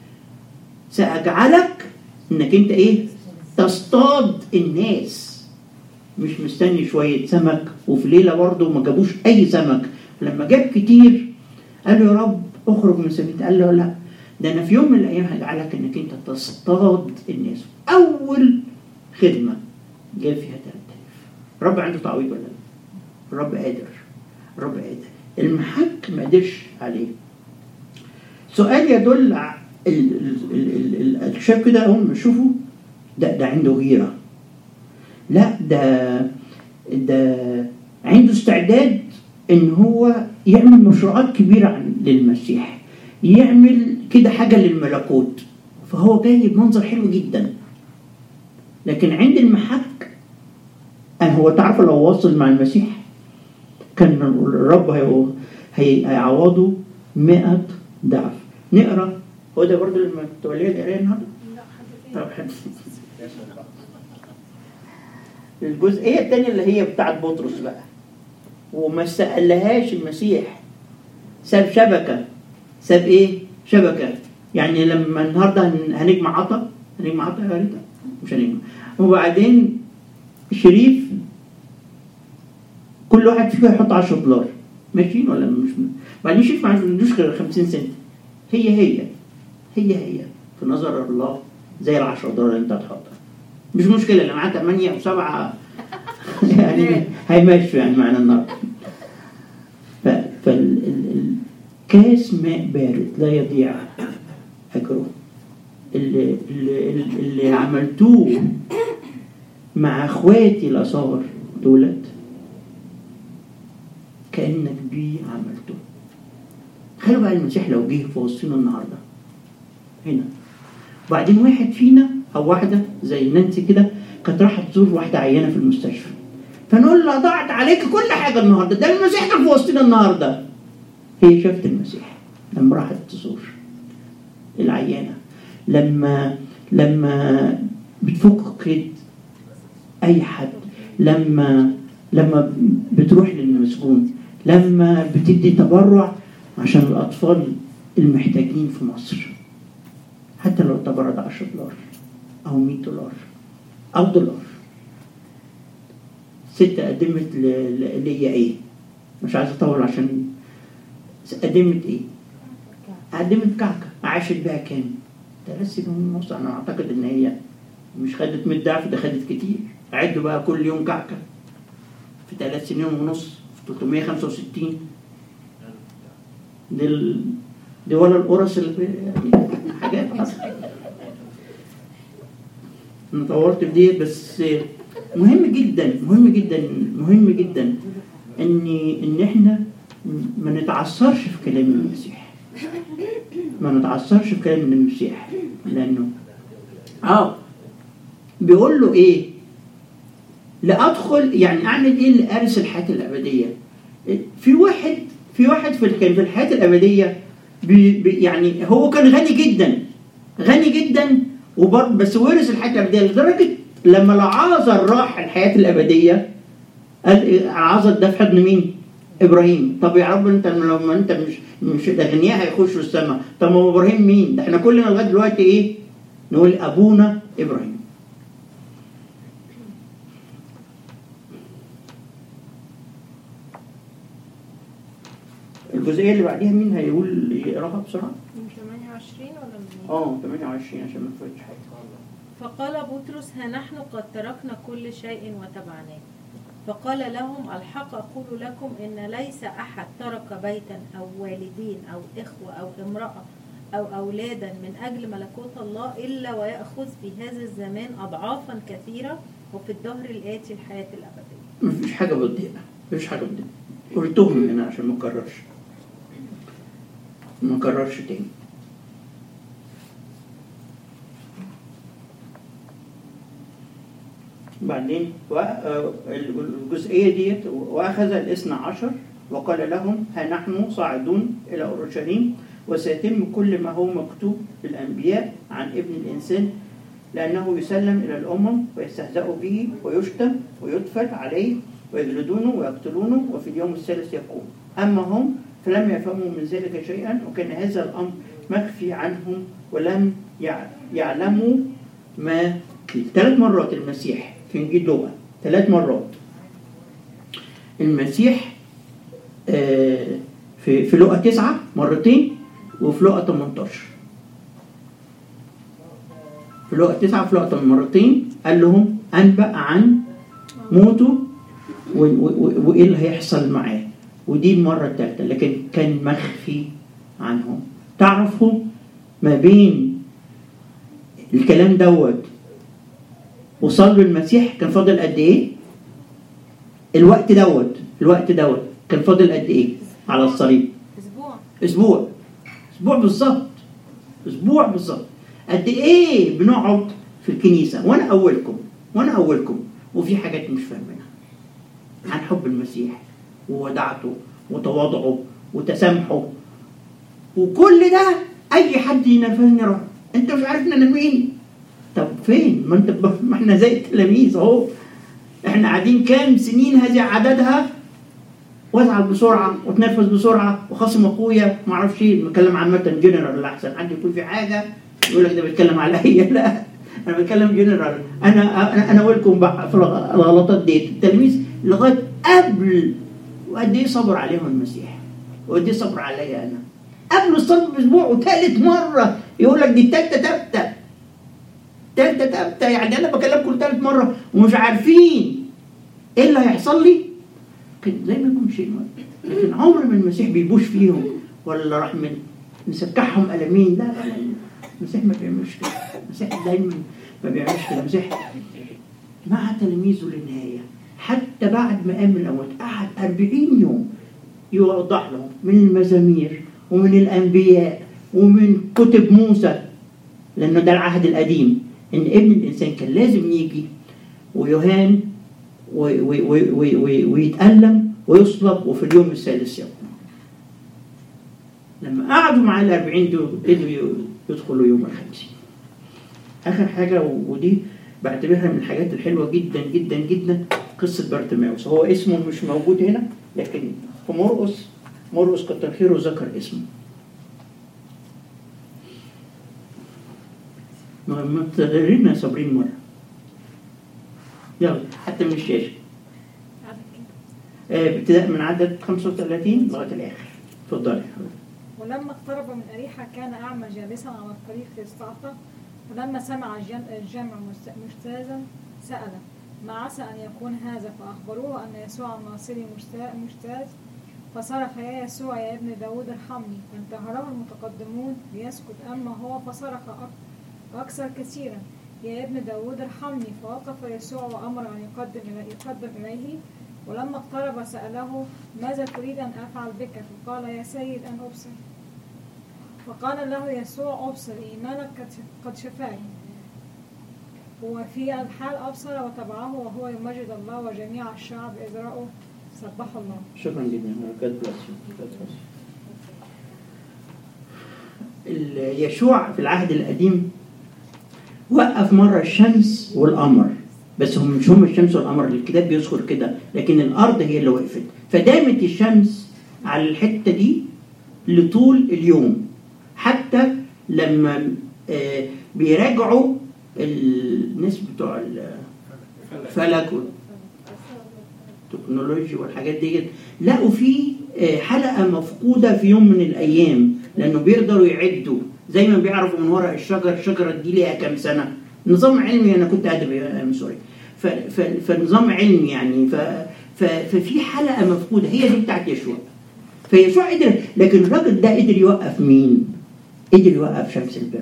ساجعلك انك انت ايه تصطاد الناس مش مستني شويه سمك وفي ليله برضه ما جابوش اي سمك لما جاب كتير قال له يا رب اخرج من سبيل قال له لا ده انا في يوم من الايام هجعلك انك انت تصطاد الناس اول خدمه جاب فيها 3000 الرب عنده تعويض ولا لا؟ الرب قادر الرب قادر المحك ما قدرش عليه سؤال يدل ع- ال- ال- ال- ال- ال- الشاب كده اول ما اشوفه ده ده عنده غيره لا ده ده عنده استعداد ان هو يعمل مشروعات كبيره عن للمسيح يعمل كده حاجه للملكوت فهو جاي بمنظر حلو جدا لكن عند المحك أن هو تعرف لو واصل مع المسيح كان الرب هي- هي- هيعوضه مئة ضعف نقرا هو ده برضه لما توليه القرايه النهارده
لا حد
طب حلو. الجزئيه الثانيه اللي هي بتاعت بطرس بقى وما سالهاش المسيح ساب شبكه ساب ايه شبكه يعني لما النهارده هن- هنجمع عطا هنجمع عطا يا ريتا مش هنجمع وبعدين شريف كل واحد فيكم يحط 10 دولار ماشيين ولا مش بعدين شريف ما عندوش غير 50 سنت هي هي هي هي في نظر الله زي ال 10 دولار اللي انت هتحطها مش مشكله اللي معاه 8 او 7 يعني هيمشوا يعني معانا النهارده فالكاس ماء بارد لا يضيع اجره اللي, اللي, اللي عملتوه مع اخواتي الاصغر دولت كانك بيه عملته تخيلوا بقى المسيح لو جه في وسطنا النهارده هنا وبعدين واحد فينا او واحده زي نانسي كده كانت رايحه تزور واحده عيانه في المستشفى فنقول لها ضاعت عليك كل حاجه النهارده ده المسيح كان في وسطنا النهارده هي شافت المسيح لما راحت تزور العيانه لما لما بتفك قيد اي حد لما لما بتروح للمسجون لما بتدي تبرع عشان الاطفال المحتاجين في مصر حتى لو تبرد 10 دولار او 100 دولار او دولار ست قدمت ل- ل- ليا ايه مش عايز اطول عشان قدمت ايه قدمت كعكه عاشت بيها كام ثلاث سنين ونص انا اعتقد ان هي مش خدت 100 ضعف ده خدت كتير عدوا بقى كل يوم كعكه في ثلاث سنين ونص في 365 دي ال... دي ولا القرص اللي يعني حاجات انا طورت في ديت بس مهم جدا مهم جدا مهم جدا ان ان احنا ما نتعثرش في كلام المسيح ما نتعثرش في كلام المسيح لانه اه بيقول له ايه لادخل يعني اعمل ايه لارث الحياه الابديه في واحد في واحد في كان في الحياه الابديه بي بي يعني هو كان غني جدا غني جدا وبرضه بس ورث الحياه الابديه لدرجه لما العازر راح الحياه الابديه قال إيه، العازر ده في حضن مين؟ ابراهيم طب يا رب انت لما انت مش مش الاغنياء هيخشوا السماء طب ما هو ابراهيم مين؟ ده احنا كلنا لغايه دلوقتي ايه؟ نقول ابونا ابراهيم الجزئيه اللي بعديها مين هيقول يقراها بسرعه؟
من 28 ولا من
اه 28 عشان ما تفوتش حاجه
فقال بطرس ها نحن قد تركنا كل شيء وتبعناه فقال لهم الحق أقول لكم إن ليس أحد ترك بيتا أو والدين أو إخوة أو امرأة أو أولادا من أجل ملكوت الله إلا ويأخذ في هذا الزمان أضعافا كثيرة وفي الدهر الآتي الحياة الأبدية
مفيش حاجه بتضيق مفيش حاجه بتضيق قلتهم هنا عشان ما اكررش ما اكررش تاني بعدين و- آه، الجزئية ديت وأخذ الاثنى عشر وقال لهم ها نحن صاعدون إلى أورشليم وسيتم كل ما هو مكتوب في الأنبياء عن ابن الإنسان لأنه يسلم إلى الأمم ويستهزأ به ويشتم ويدفل عليه ويجلدونه ويقتلونه وفي اليوم الثالث يقوم أما هم فلم يفهموا من ذلك شيئا وكان هذا الأمر مخفي عنهم ولم يع- يعلموا ما فيه ثلاث مرات المسيح في إنجيل لوقا ثلاث مرات المسيح آه، في في لوقا تسعة مرتين وفي لوقا 18 في لوقا تسعة في لوقا مرتين قال لهم أنبأ عن موته و- و- و- وإيه اللي هيحصل معاه ودي المرة الثالثة لكن كان مخفي عنهم تعرفوا ما بين الكلام دوت وصلب المسيح كان فاضل قد ايه؟ الوقت دوت الوقت دوت كان فاضل قد ايه على الصليب؟
أسبوع
اسبوع اسبوع بالظبط اسبوع بالظبط قد ايه بنقعد في الكنيسه وانا اولكم وانا اولكم وفي حاجات مش فاهمينها عن حب المسيح وودعته وتواضعه وتسامحه وكل ده اي حد ينرفزني يروح انت مش عارف انا مين طب فين ما انت ما احنا زي التلاميذ اهو احنا قاعدين كام سنين هذه عددها وازعل بسرعه واتنرفز بسرعه وخصم اخويا ما اعرفش ايه بتكلم عامه جنرال احسن حد يكون في حاجه يقول لك ده بيتكلم عليا لا انا بتكلم جنرال انا انا انا اولكم بقى في الغ- الغلطات دي التلاميذ لغايه قبل وقد ايه صبر عليهم المسيح وقد ايه صبر عليا انا قبل الصلب باسبوع وثالث مره يقول لك دي التالتة تابتة تالتة تابتة يعني انا بكلمكم ثالث مره ومش عارفين ايه اللي هيحصل لي كان زي ما يكون شيء مرة. لكن عمر ما المسيح بيبوش فيهم ولا راح من مسكحهم قلمين لا لا لا المسيح ما بيعملش كده المسيح دايما ما بيعملش كده المسيح مع تلاميذه للنهاية حتى بعد ما قام من الأموات قعد 40 يوم يوضح لهم من المزامير ومن الأنبياء ومن كتب موسى لأنه ده العهد القديم إن ابن الإنسان كان لازم يجي ويهان و- و- و- و- و- ويتألم ويصلب وفي اليوم السادس يقوم لما قعدوا مع الأربعين دول قدروا يدخلوا يوم الخمسين آخر حاجة و- ودي بعتبرها من الحاجات الحلوة جدا جدا جدا قصة بارتماوس هو اسمه مش موجود هنا لكن في مرقس مرقس كتر خيره ذكر اسمه ما ما تغيرنا صابرين مرة يلا حتى من الشاشة آه، ابتداء من عدد 35 لغاية الآخر اتفضلي يا حبيبي.
ولما اقترب من أريحة كان أعمى جالسا على الطريق يستعطى ولما سمع الجم- الجمع مست- مجتازا سأل ما عسى أن يكون هذا فأخبروه أن يسوع الناصري مجتا- مجتاز فصرخ يا يسوع يا ابن داود ارحمني فانتهره المتقدمون ليسكت أما هو فصرخ أك- أكثر كثيرا
يا ابن داود ارحمني فوقف يسوع وأمر أن يقدم إلي- يقدم إليه ولما اقترب سأله ماذا تريد أن أفعل بك فقال يا سيد أن أبصر فقال له يسوع أبصر إيمانك قد- قد شفاني وفي الحال أبصر وتبعه وهو يمجد الله وجميع الشعب إذ رأوا سبحوا الله
شكرا جدا God bless you. God bless you. ال- يشوع في العهد القديم وقف مرة الشمس والقمر بس هم مش هم الشمس والقمر الكتاب بيذكر كده لكن الأرض هي اللي وقفت فدامت الشمس على الحتة دي لطول اليوم حتى لما آه، بيراجعوا الناس بتوع الفلك والتكنولوجي والحاجات دي لقوا في آه، حلقة مفقودة في يوم من الأيام لأنه بيقدروا يعدوا زي ما بيعرفوا من ورق الشجر الشجرة دي ليها كام سنة نظام علمي أنا كنت أدبي أم سوري ف- ف- فنظام علمي يعني ف ف- ففي حلقة مفقودة هي دي بتاعت يشوع فيشوع قدر لكن الراجل ده قدر يوقف مين؟ قدر يوقف شمس البر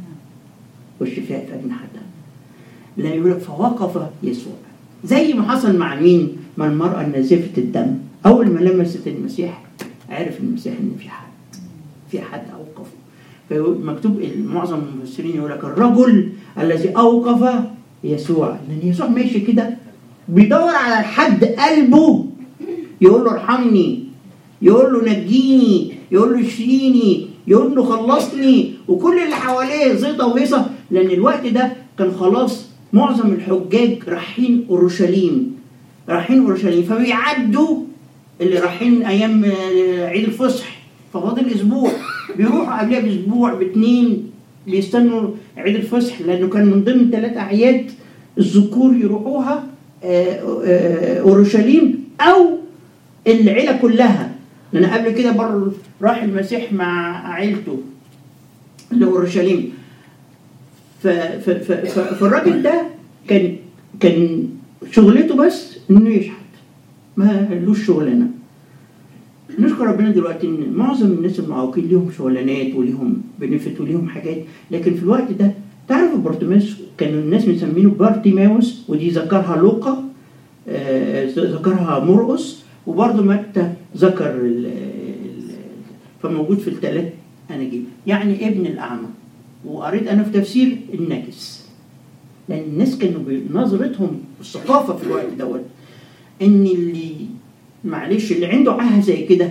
والشفاء في أجنحتها لا يقول لك فوقف يسوع زي ما حصل مع مين؟ مع المرأة النازفة الدم أول ما لمست المسيح عرف المسيح إن في حد في حد أوقفه فمكتوب معظم المفسرين يقول لك الرجل الذي أوقف يسوع لأن يسوع ماشي كده بيدور على حد قلبه يقول له ارحمني يقول له نجيني يقول له اشفيني يقول له خلصني وكل اللي حواليه زيطه وهيصه لان الوقت ده كان خلاص معظم الحجاج رايحين اورشليم رايحين اورشليم فبيعدوا اللي رايحين ايام آه، عيد الفصح ففاضل اسبوع بيروحوا قبلها باسبوع باتنين بيستنوا عيد الفصح لانه كان من ضمن ثلاث اعياد الذكور يروحوها آه، آه، اورشليم او العيله كلها لان قبل كده بر راح المسيح مع عيلته لاورشليم ف- ف- ف- ف- فالراجل ده كان كان شغلته بس انه يشحت ما لوش شغلانه نشكر ربنا دلوقتي ان معظم الناس المعوقين ليهم شغلانات وليهم بنفت وليهم حاجات لكن في الوقت ده تعرف بارتيماوس كانوا الناس مسمينه بارتيماوس ودي ذكرها لوقا آه، ذكرها مرقس وبرضه متى ذكر ال- ال- فموجود في الثلاث اناجيل يعني ابن الاعمى وقريت انا في تفسير النجس لان الناس كانوا بنظرتهم الثقافه في الوقت دوت ان اللي معلش اللي عنده عاهه زي كده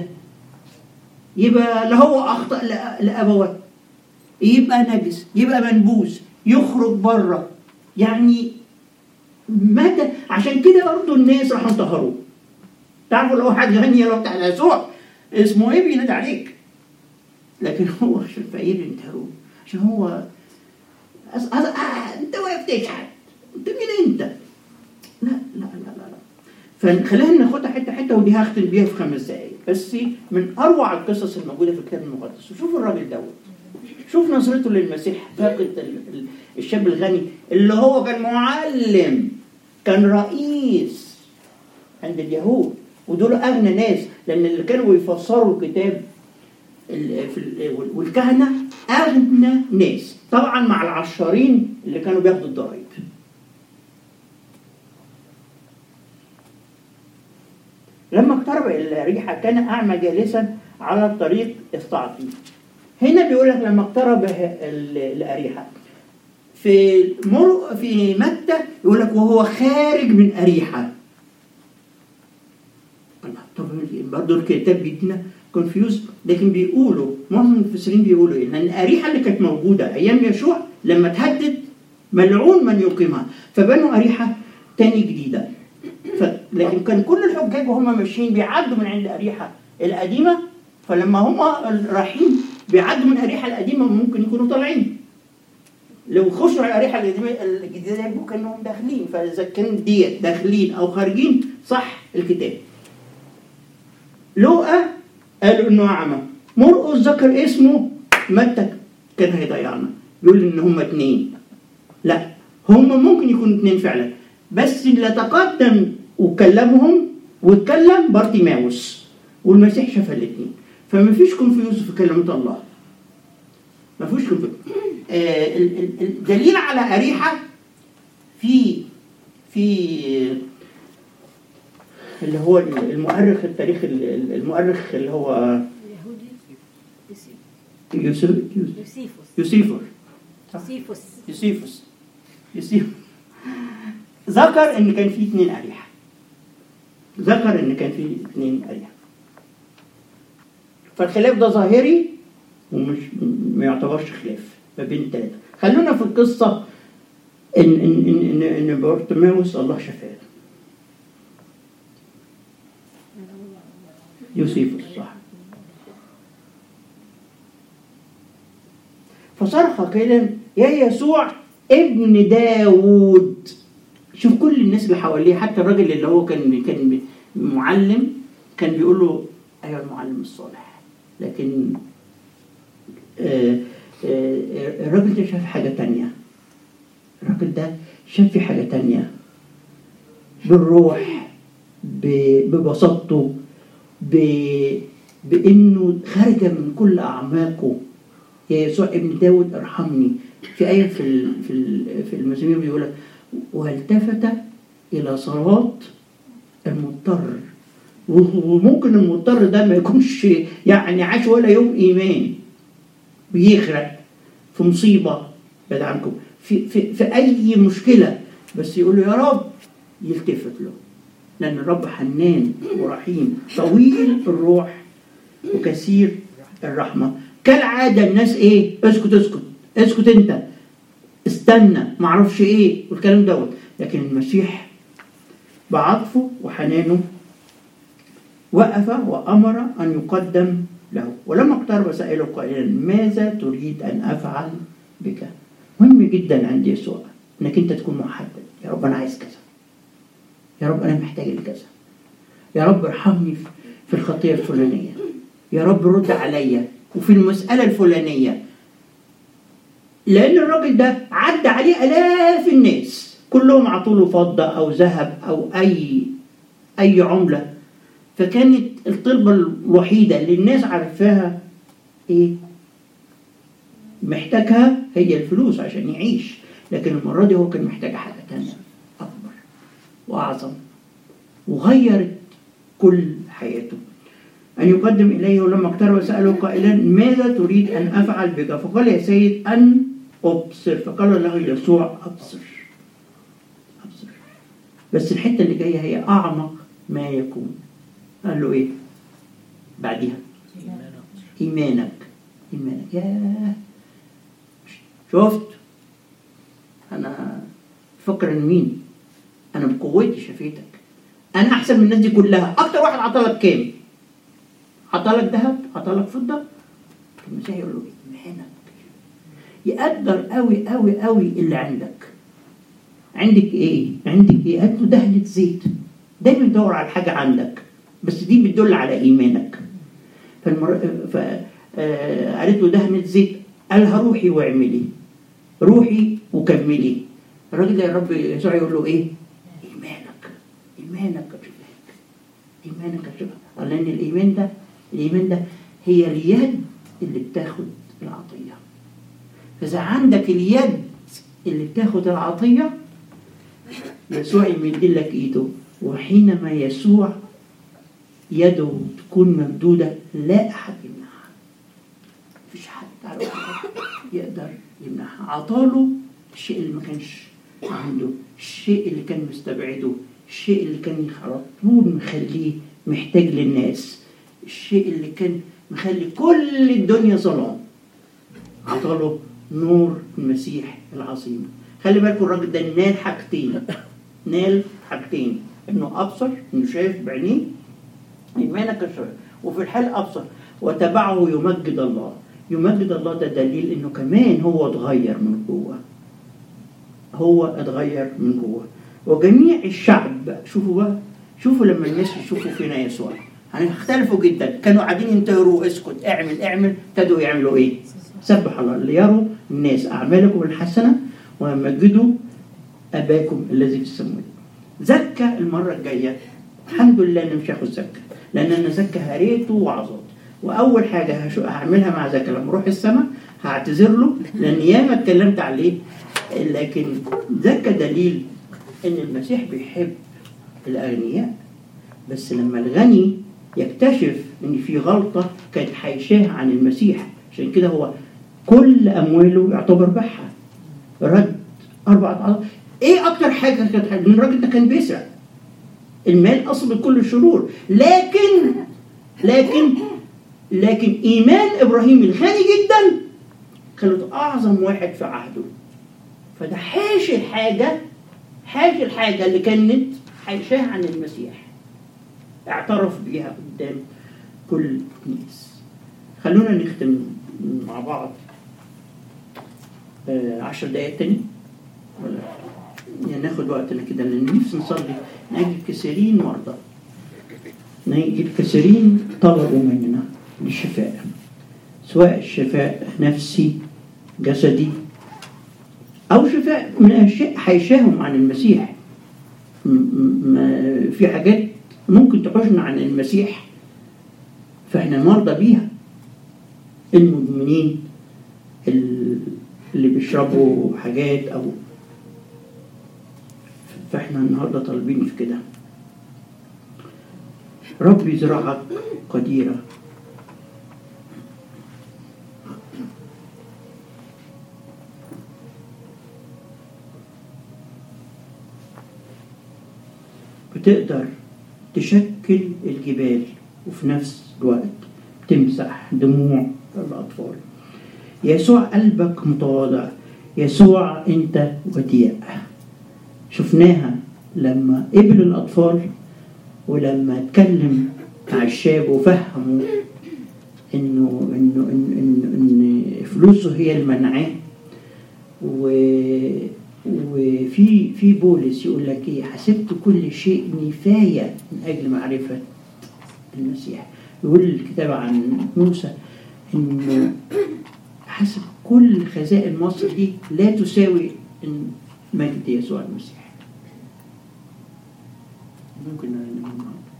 يبقى لا هو اخطا لا- لابوات يبقى نجس يبقى منبوذ يخرج بره يعني متى عشان كده برضه الناس راحوا انتهروه تعرفوا لو واحد غني لو بتاع يسوع اسمه ايه بينادي عليك لكن هو عشان فقير انتهروه عشان هو أص... أص... آه انت واقف تشحت انت مين انت؟ لا لا لا لا لا فخلينا ناخدها حته حته ودي هختم بيها في خمس دقائق بس من اروع القصص الموجوده في الكتاب المقدس وشوفوا الراجل دوت شوف نظرته للمسيح فاقد ال- ال- الشاب الغني اللي هو كان معلم كان رئيس عند اليهود ودول اغنى ناس لان اللي كانوا بيفسروا الكتاب ال- في ال- وال- والكهنه اغنى ناس طبعا مع العشارين اللي كانوا بياخدوا الضرايب لما اقترب الى ريحه كان اعمى جالسا على الطريق استعطي هنا بيقول لك لما اقترب ال- لاريحه في مر في متى يقول لك وهو خارج من اريحه طب برضه الكتاب بيدينا كونفيوز لكن بيقولوا معظم المفسرين بيقولوا ايه؟ لان اريحه اللي كانت موجوده ايام يشوع لما تهدد ملعون من يقيمها فبنوا اريحه تاني جديده ف... لكن كان كل الحجاج وهم ماشيين بيعدوا من عند اريحه القديمه فلما هم رايحين بيعدوا من اريحه القديمه ممكن يكونوا طالعين لو خشوا على الاريحه القديمه الجديده يبقوا كانهم داخلين فاذا كان ديت داخلين او خارجين صح الكتاب لوقا قالوا انه اعمى مرقس ذكر اسمه متى كان هيضيعنا يقول ان هم اتنين لا هم ممكن يكونوا اتنين فعلا بس اللي تقدم وكلمهم واتكلم بارتيماوس والمسيح شاف الاثنين فما فيش كونفيوز في كلمه الله ما فيش كونفيوز آه ال- ال- الدليل على اريحه في في اللي هو المؤرخ التاريخ المؤرخ اللي هو
اليهودي
يوسف
يوسيفوس
يوسيفور
يوسيفوس
يوسيفوس يوسيف ذكر ان كان في اثنين آلهة ذكر ان كان في اثنين آلهة فالخلاف ده ظاهري ومش ما يعتبرش خلاف ما بين الثلاثة خلونا في القصة ان ان ان ان, إن بارتماوس الله شفاه يوسيفوس صح فصرخ قائلا يا يسوع ابن داود شوف كل الناس اللي حواليه حتى الراجل اللي هو كان كان معلم كان بيقول له ايها المعلم الصالح لكن آه، آه، الراجل ده شاف حاجة تانية الراجل ده شاف في حاجة تانية بالروح ب- ببساطته ب- بانه خارجه من كل اعماقه يا يسوع ابن داود ارحمني في ايه في ال- في ال- في المزامير بيقول لك والتفت الى صلاه المضطر وممكن المضطر ده ما يكونش يعني عاش ولا يوم ايمان بيغرق في مصيبه بعد عنكم في, في, في اي مشكله بس يقول له يا رب يلتفت له لأن الرب حنان ورحيم طويل الروح وكثير الرحمة كالعادة الناس إيه اسكت اسكت اسكت أنت استنى معرفش إيه والكلام دوت لكن المسيح بعطفه وحنانه وقف وأمر أن يقدم له ولما اقترب سأله قائلا ماذا تريد أن أفعل بك مهم جدا عند يسوع انك انت تكون محدد يا رب انا عايز كذا يا رب انا محتاج لكذا يا رب ارحمني في- في الخطيه الفلانيه يا رب رد عليا وفي المساله الفلانيه لان الراجل ده عدى عليه الاف الناس كلهم عطوا له فضه او ذهب او اي اي عمله فكانت الطلبه الوحيده اللي الناس عارفاها ايه محتاجها هي الفلوس عشان يعيش لكن المرة دي هو كان محتاج حاجة تانية أكبر وأعظم وغيرت كل حياته أن يقدم إليه ولما اقترب سأله قائلا ماذا تريد أن أفعل بك فقال يا سيد أن أبصر فقال له يسوع أبصر أبصر بس الحتة اللي جاية هي أعمق ما يكون قال له إيه بعديها إيمانك إيمانك ياه شفت انا فكر ان مين انا بقوتي شفيتك انا احسن من الناس دي كلها اكتر واحد عطالك كام عطالك ذهب عطالك فضه المسيح يقول له ايمانك يقدر قوي قوي قوي اللي عندك عندك ايه عندك ايه قالت له دهنة زيت دايما دور على حاجه عندك بس دي بتدل على ايمانك فالمر... ف... آه... قالت له دهنة زيت قالها روحي واعملي روحي وكملي الراجل ده يا رب يسوع يقول له ايه ايمانك ايمانك اشفاك ايمانك اشفاك لان الايمان ده الايمان ده هي اليد اللي بتاخد العطيه فاذا عندك اليد اللي بتاخد العطيه يسوع يمد لك ايده وحينما يسوع يده تكون ممدوده لا احد يمنعها مفيش حد على الأرض يقدر يمنعها عطاله الشيء اللي ما كانش عنده الشيء اللي كان مستبعده الشيء اللي كان على طول مخليه محتاج للناس الشيء اللي كان مخلي كل الدنيا ظلام عطاله نور المسيح العظيم خلي بالكم الراجل ده نال حاجتين نال حاجتين انه ابصر انه شايف بعينيه ايمانك الشر وفي الحال ابصر وتبعه يمجد الله يمجد الله ده دليل انه كمان هو اتغير من جوه هو اتغير من جوه وجميع الشعب بقى شوفوا بقى شوفوا لما الناس يشوفوا فينا يسوع هنختلفوا جدا كانوا قاعدين ينتهروا اسكت اعمل اعمل ابتدوا يعملوا ايه؟ سبح الله ليروا الناس اعمالكم الحسنه ويمجدوا اباكم الذي في السماوات زكى المره الجايه الحمد لله انا مش هاخد زكى لان انا زكى هريته وعظات واول حاجه هشو- هعملها مع زكى لما اروح السماء هعتذر له لان ياما اتكلمت عليه لكن زكى دليل ان المسيح بيحب الاغنياء بس لما الغني يكتشف ان في غلطه كانت حيشاها عن المسيح عشان كده هو كل امواله يعتبر بحها رد اربعة اضعاف ايه اكتر حاجه كانت حاجة؟ ان الراجل ده كان بيسرق المال اصل كل الشرور لكن لكن لكن ايمان ابراهيم الغني جدا خلته اعظم واحد في عهده فده حاش الحاجه حاش الحاجه اللي كانت حيشاها عن المسيح اعترف بيها قدام كل الناس خلونا نختم مع بعض آه، عشر دقايق تاني ولا يعني ناخد وقتنا كده لان نفسي نصلي نجد كثيرين مرضى نجد كثيرين طلبوا مننا الشفاء سواء الشفاء نفسي جسدي او شفاء من اشياء حيشاهم عن المسيح م- م- ما- في حاجات ممكن تحوشنا عن المسيح فاحنا مرضى بيها المدمنين ال- اللي بيشربوا حاجات او فاحنا النهارده طالبين في كده ربي زراعك قديرة بتقدر تشكل الجبال وفي نفس الوقت تمسح دموع الأطفال يسوع قلبك متواضع يسوع أنت وديع شفناها لما قبل الأطفال ولما اتكلم مع الشاب وفهموا انه انه ان, إن, إن فلوسه هي المنعاه و وفي في بولس يقول لك ايه حسبت كل شيء نفايه من اجل معرفه المسيح يقول الكتاب عن موسى انه حسب كل خزائن مصر دي لا تساوي إن مجد يسوع المسيح ممكن نعلم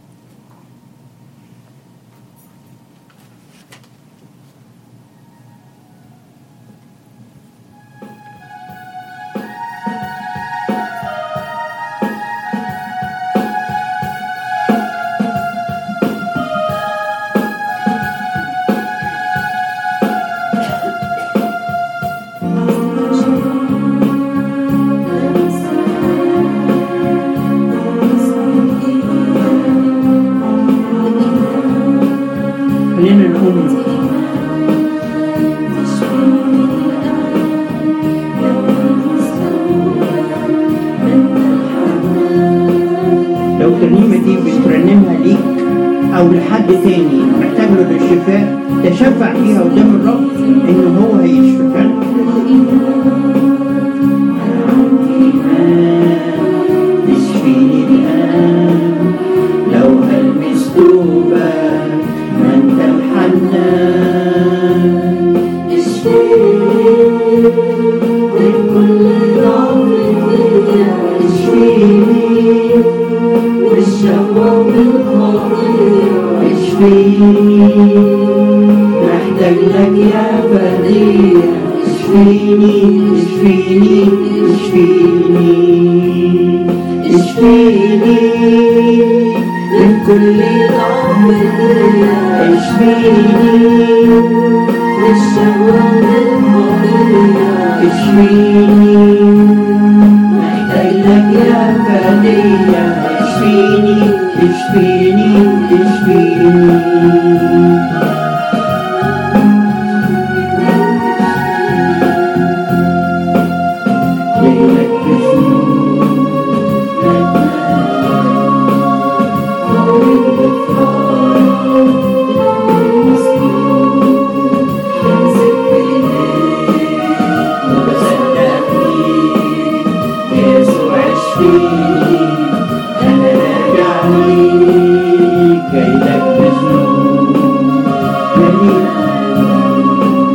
خلينا نقول لو الترنيمة دي بترنمها ليك أو لحد تاني محتاج له للشفاء تشفع فيها قدام الرب إن هو هيشفي فعلا اشفيني الآن لو هلمس دوبك ما أنت الحنان اشفيني اشفيني محتاج لك يا بديع اشفيني اشفيني اشفيني اشفيني من كل ضعف اشفيني اشفيني محتاج لك يا فدية اشفيني اشفيني اشفيني ليلك وبصدق فيك يسوع اشفيني انا راجع ليك جايلك بذنوب مليان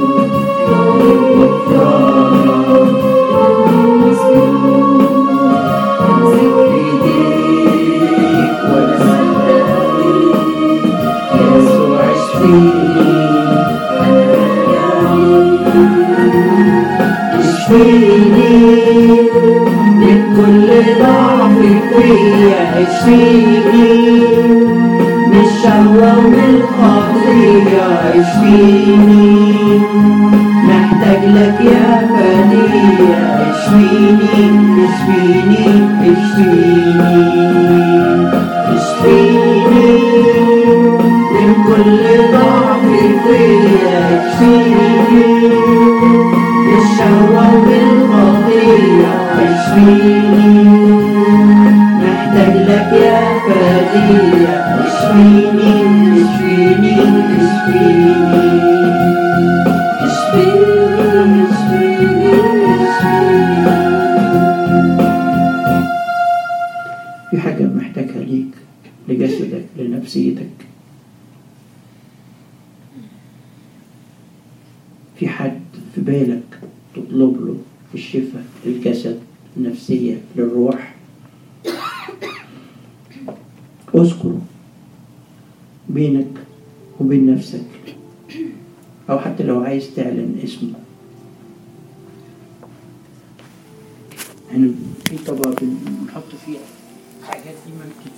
ايديك وانا صدق فيك يسوع اشفيني انا راجع ليك اشفيني من كل ضعف فيا اشفيني من الشهوة ومن الخطية اشفيني محتاج لك يا فدية اشفيني اشفيني اشفيني اشفيني من كل ضعف فيا اشفيني بالشهوة وبالخطية اشفيني محتاج لك يا فدية اشفيني اشفيني اشفيني اشفيني اشفيني اشفيني في حاجة محتاجها ليك لجسدك لنفسيتك في حد في بالك تطلب له الشفاء للجسد النفسية للروح اذكره بينك وبين نفسك أو حتى لو عايز تعلن اسمه يعني في طبق بنحط فيه حاجات دي ممكن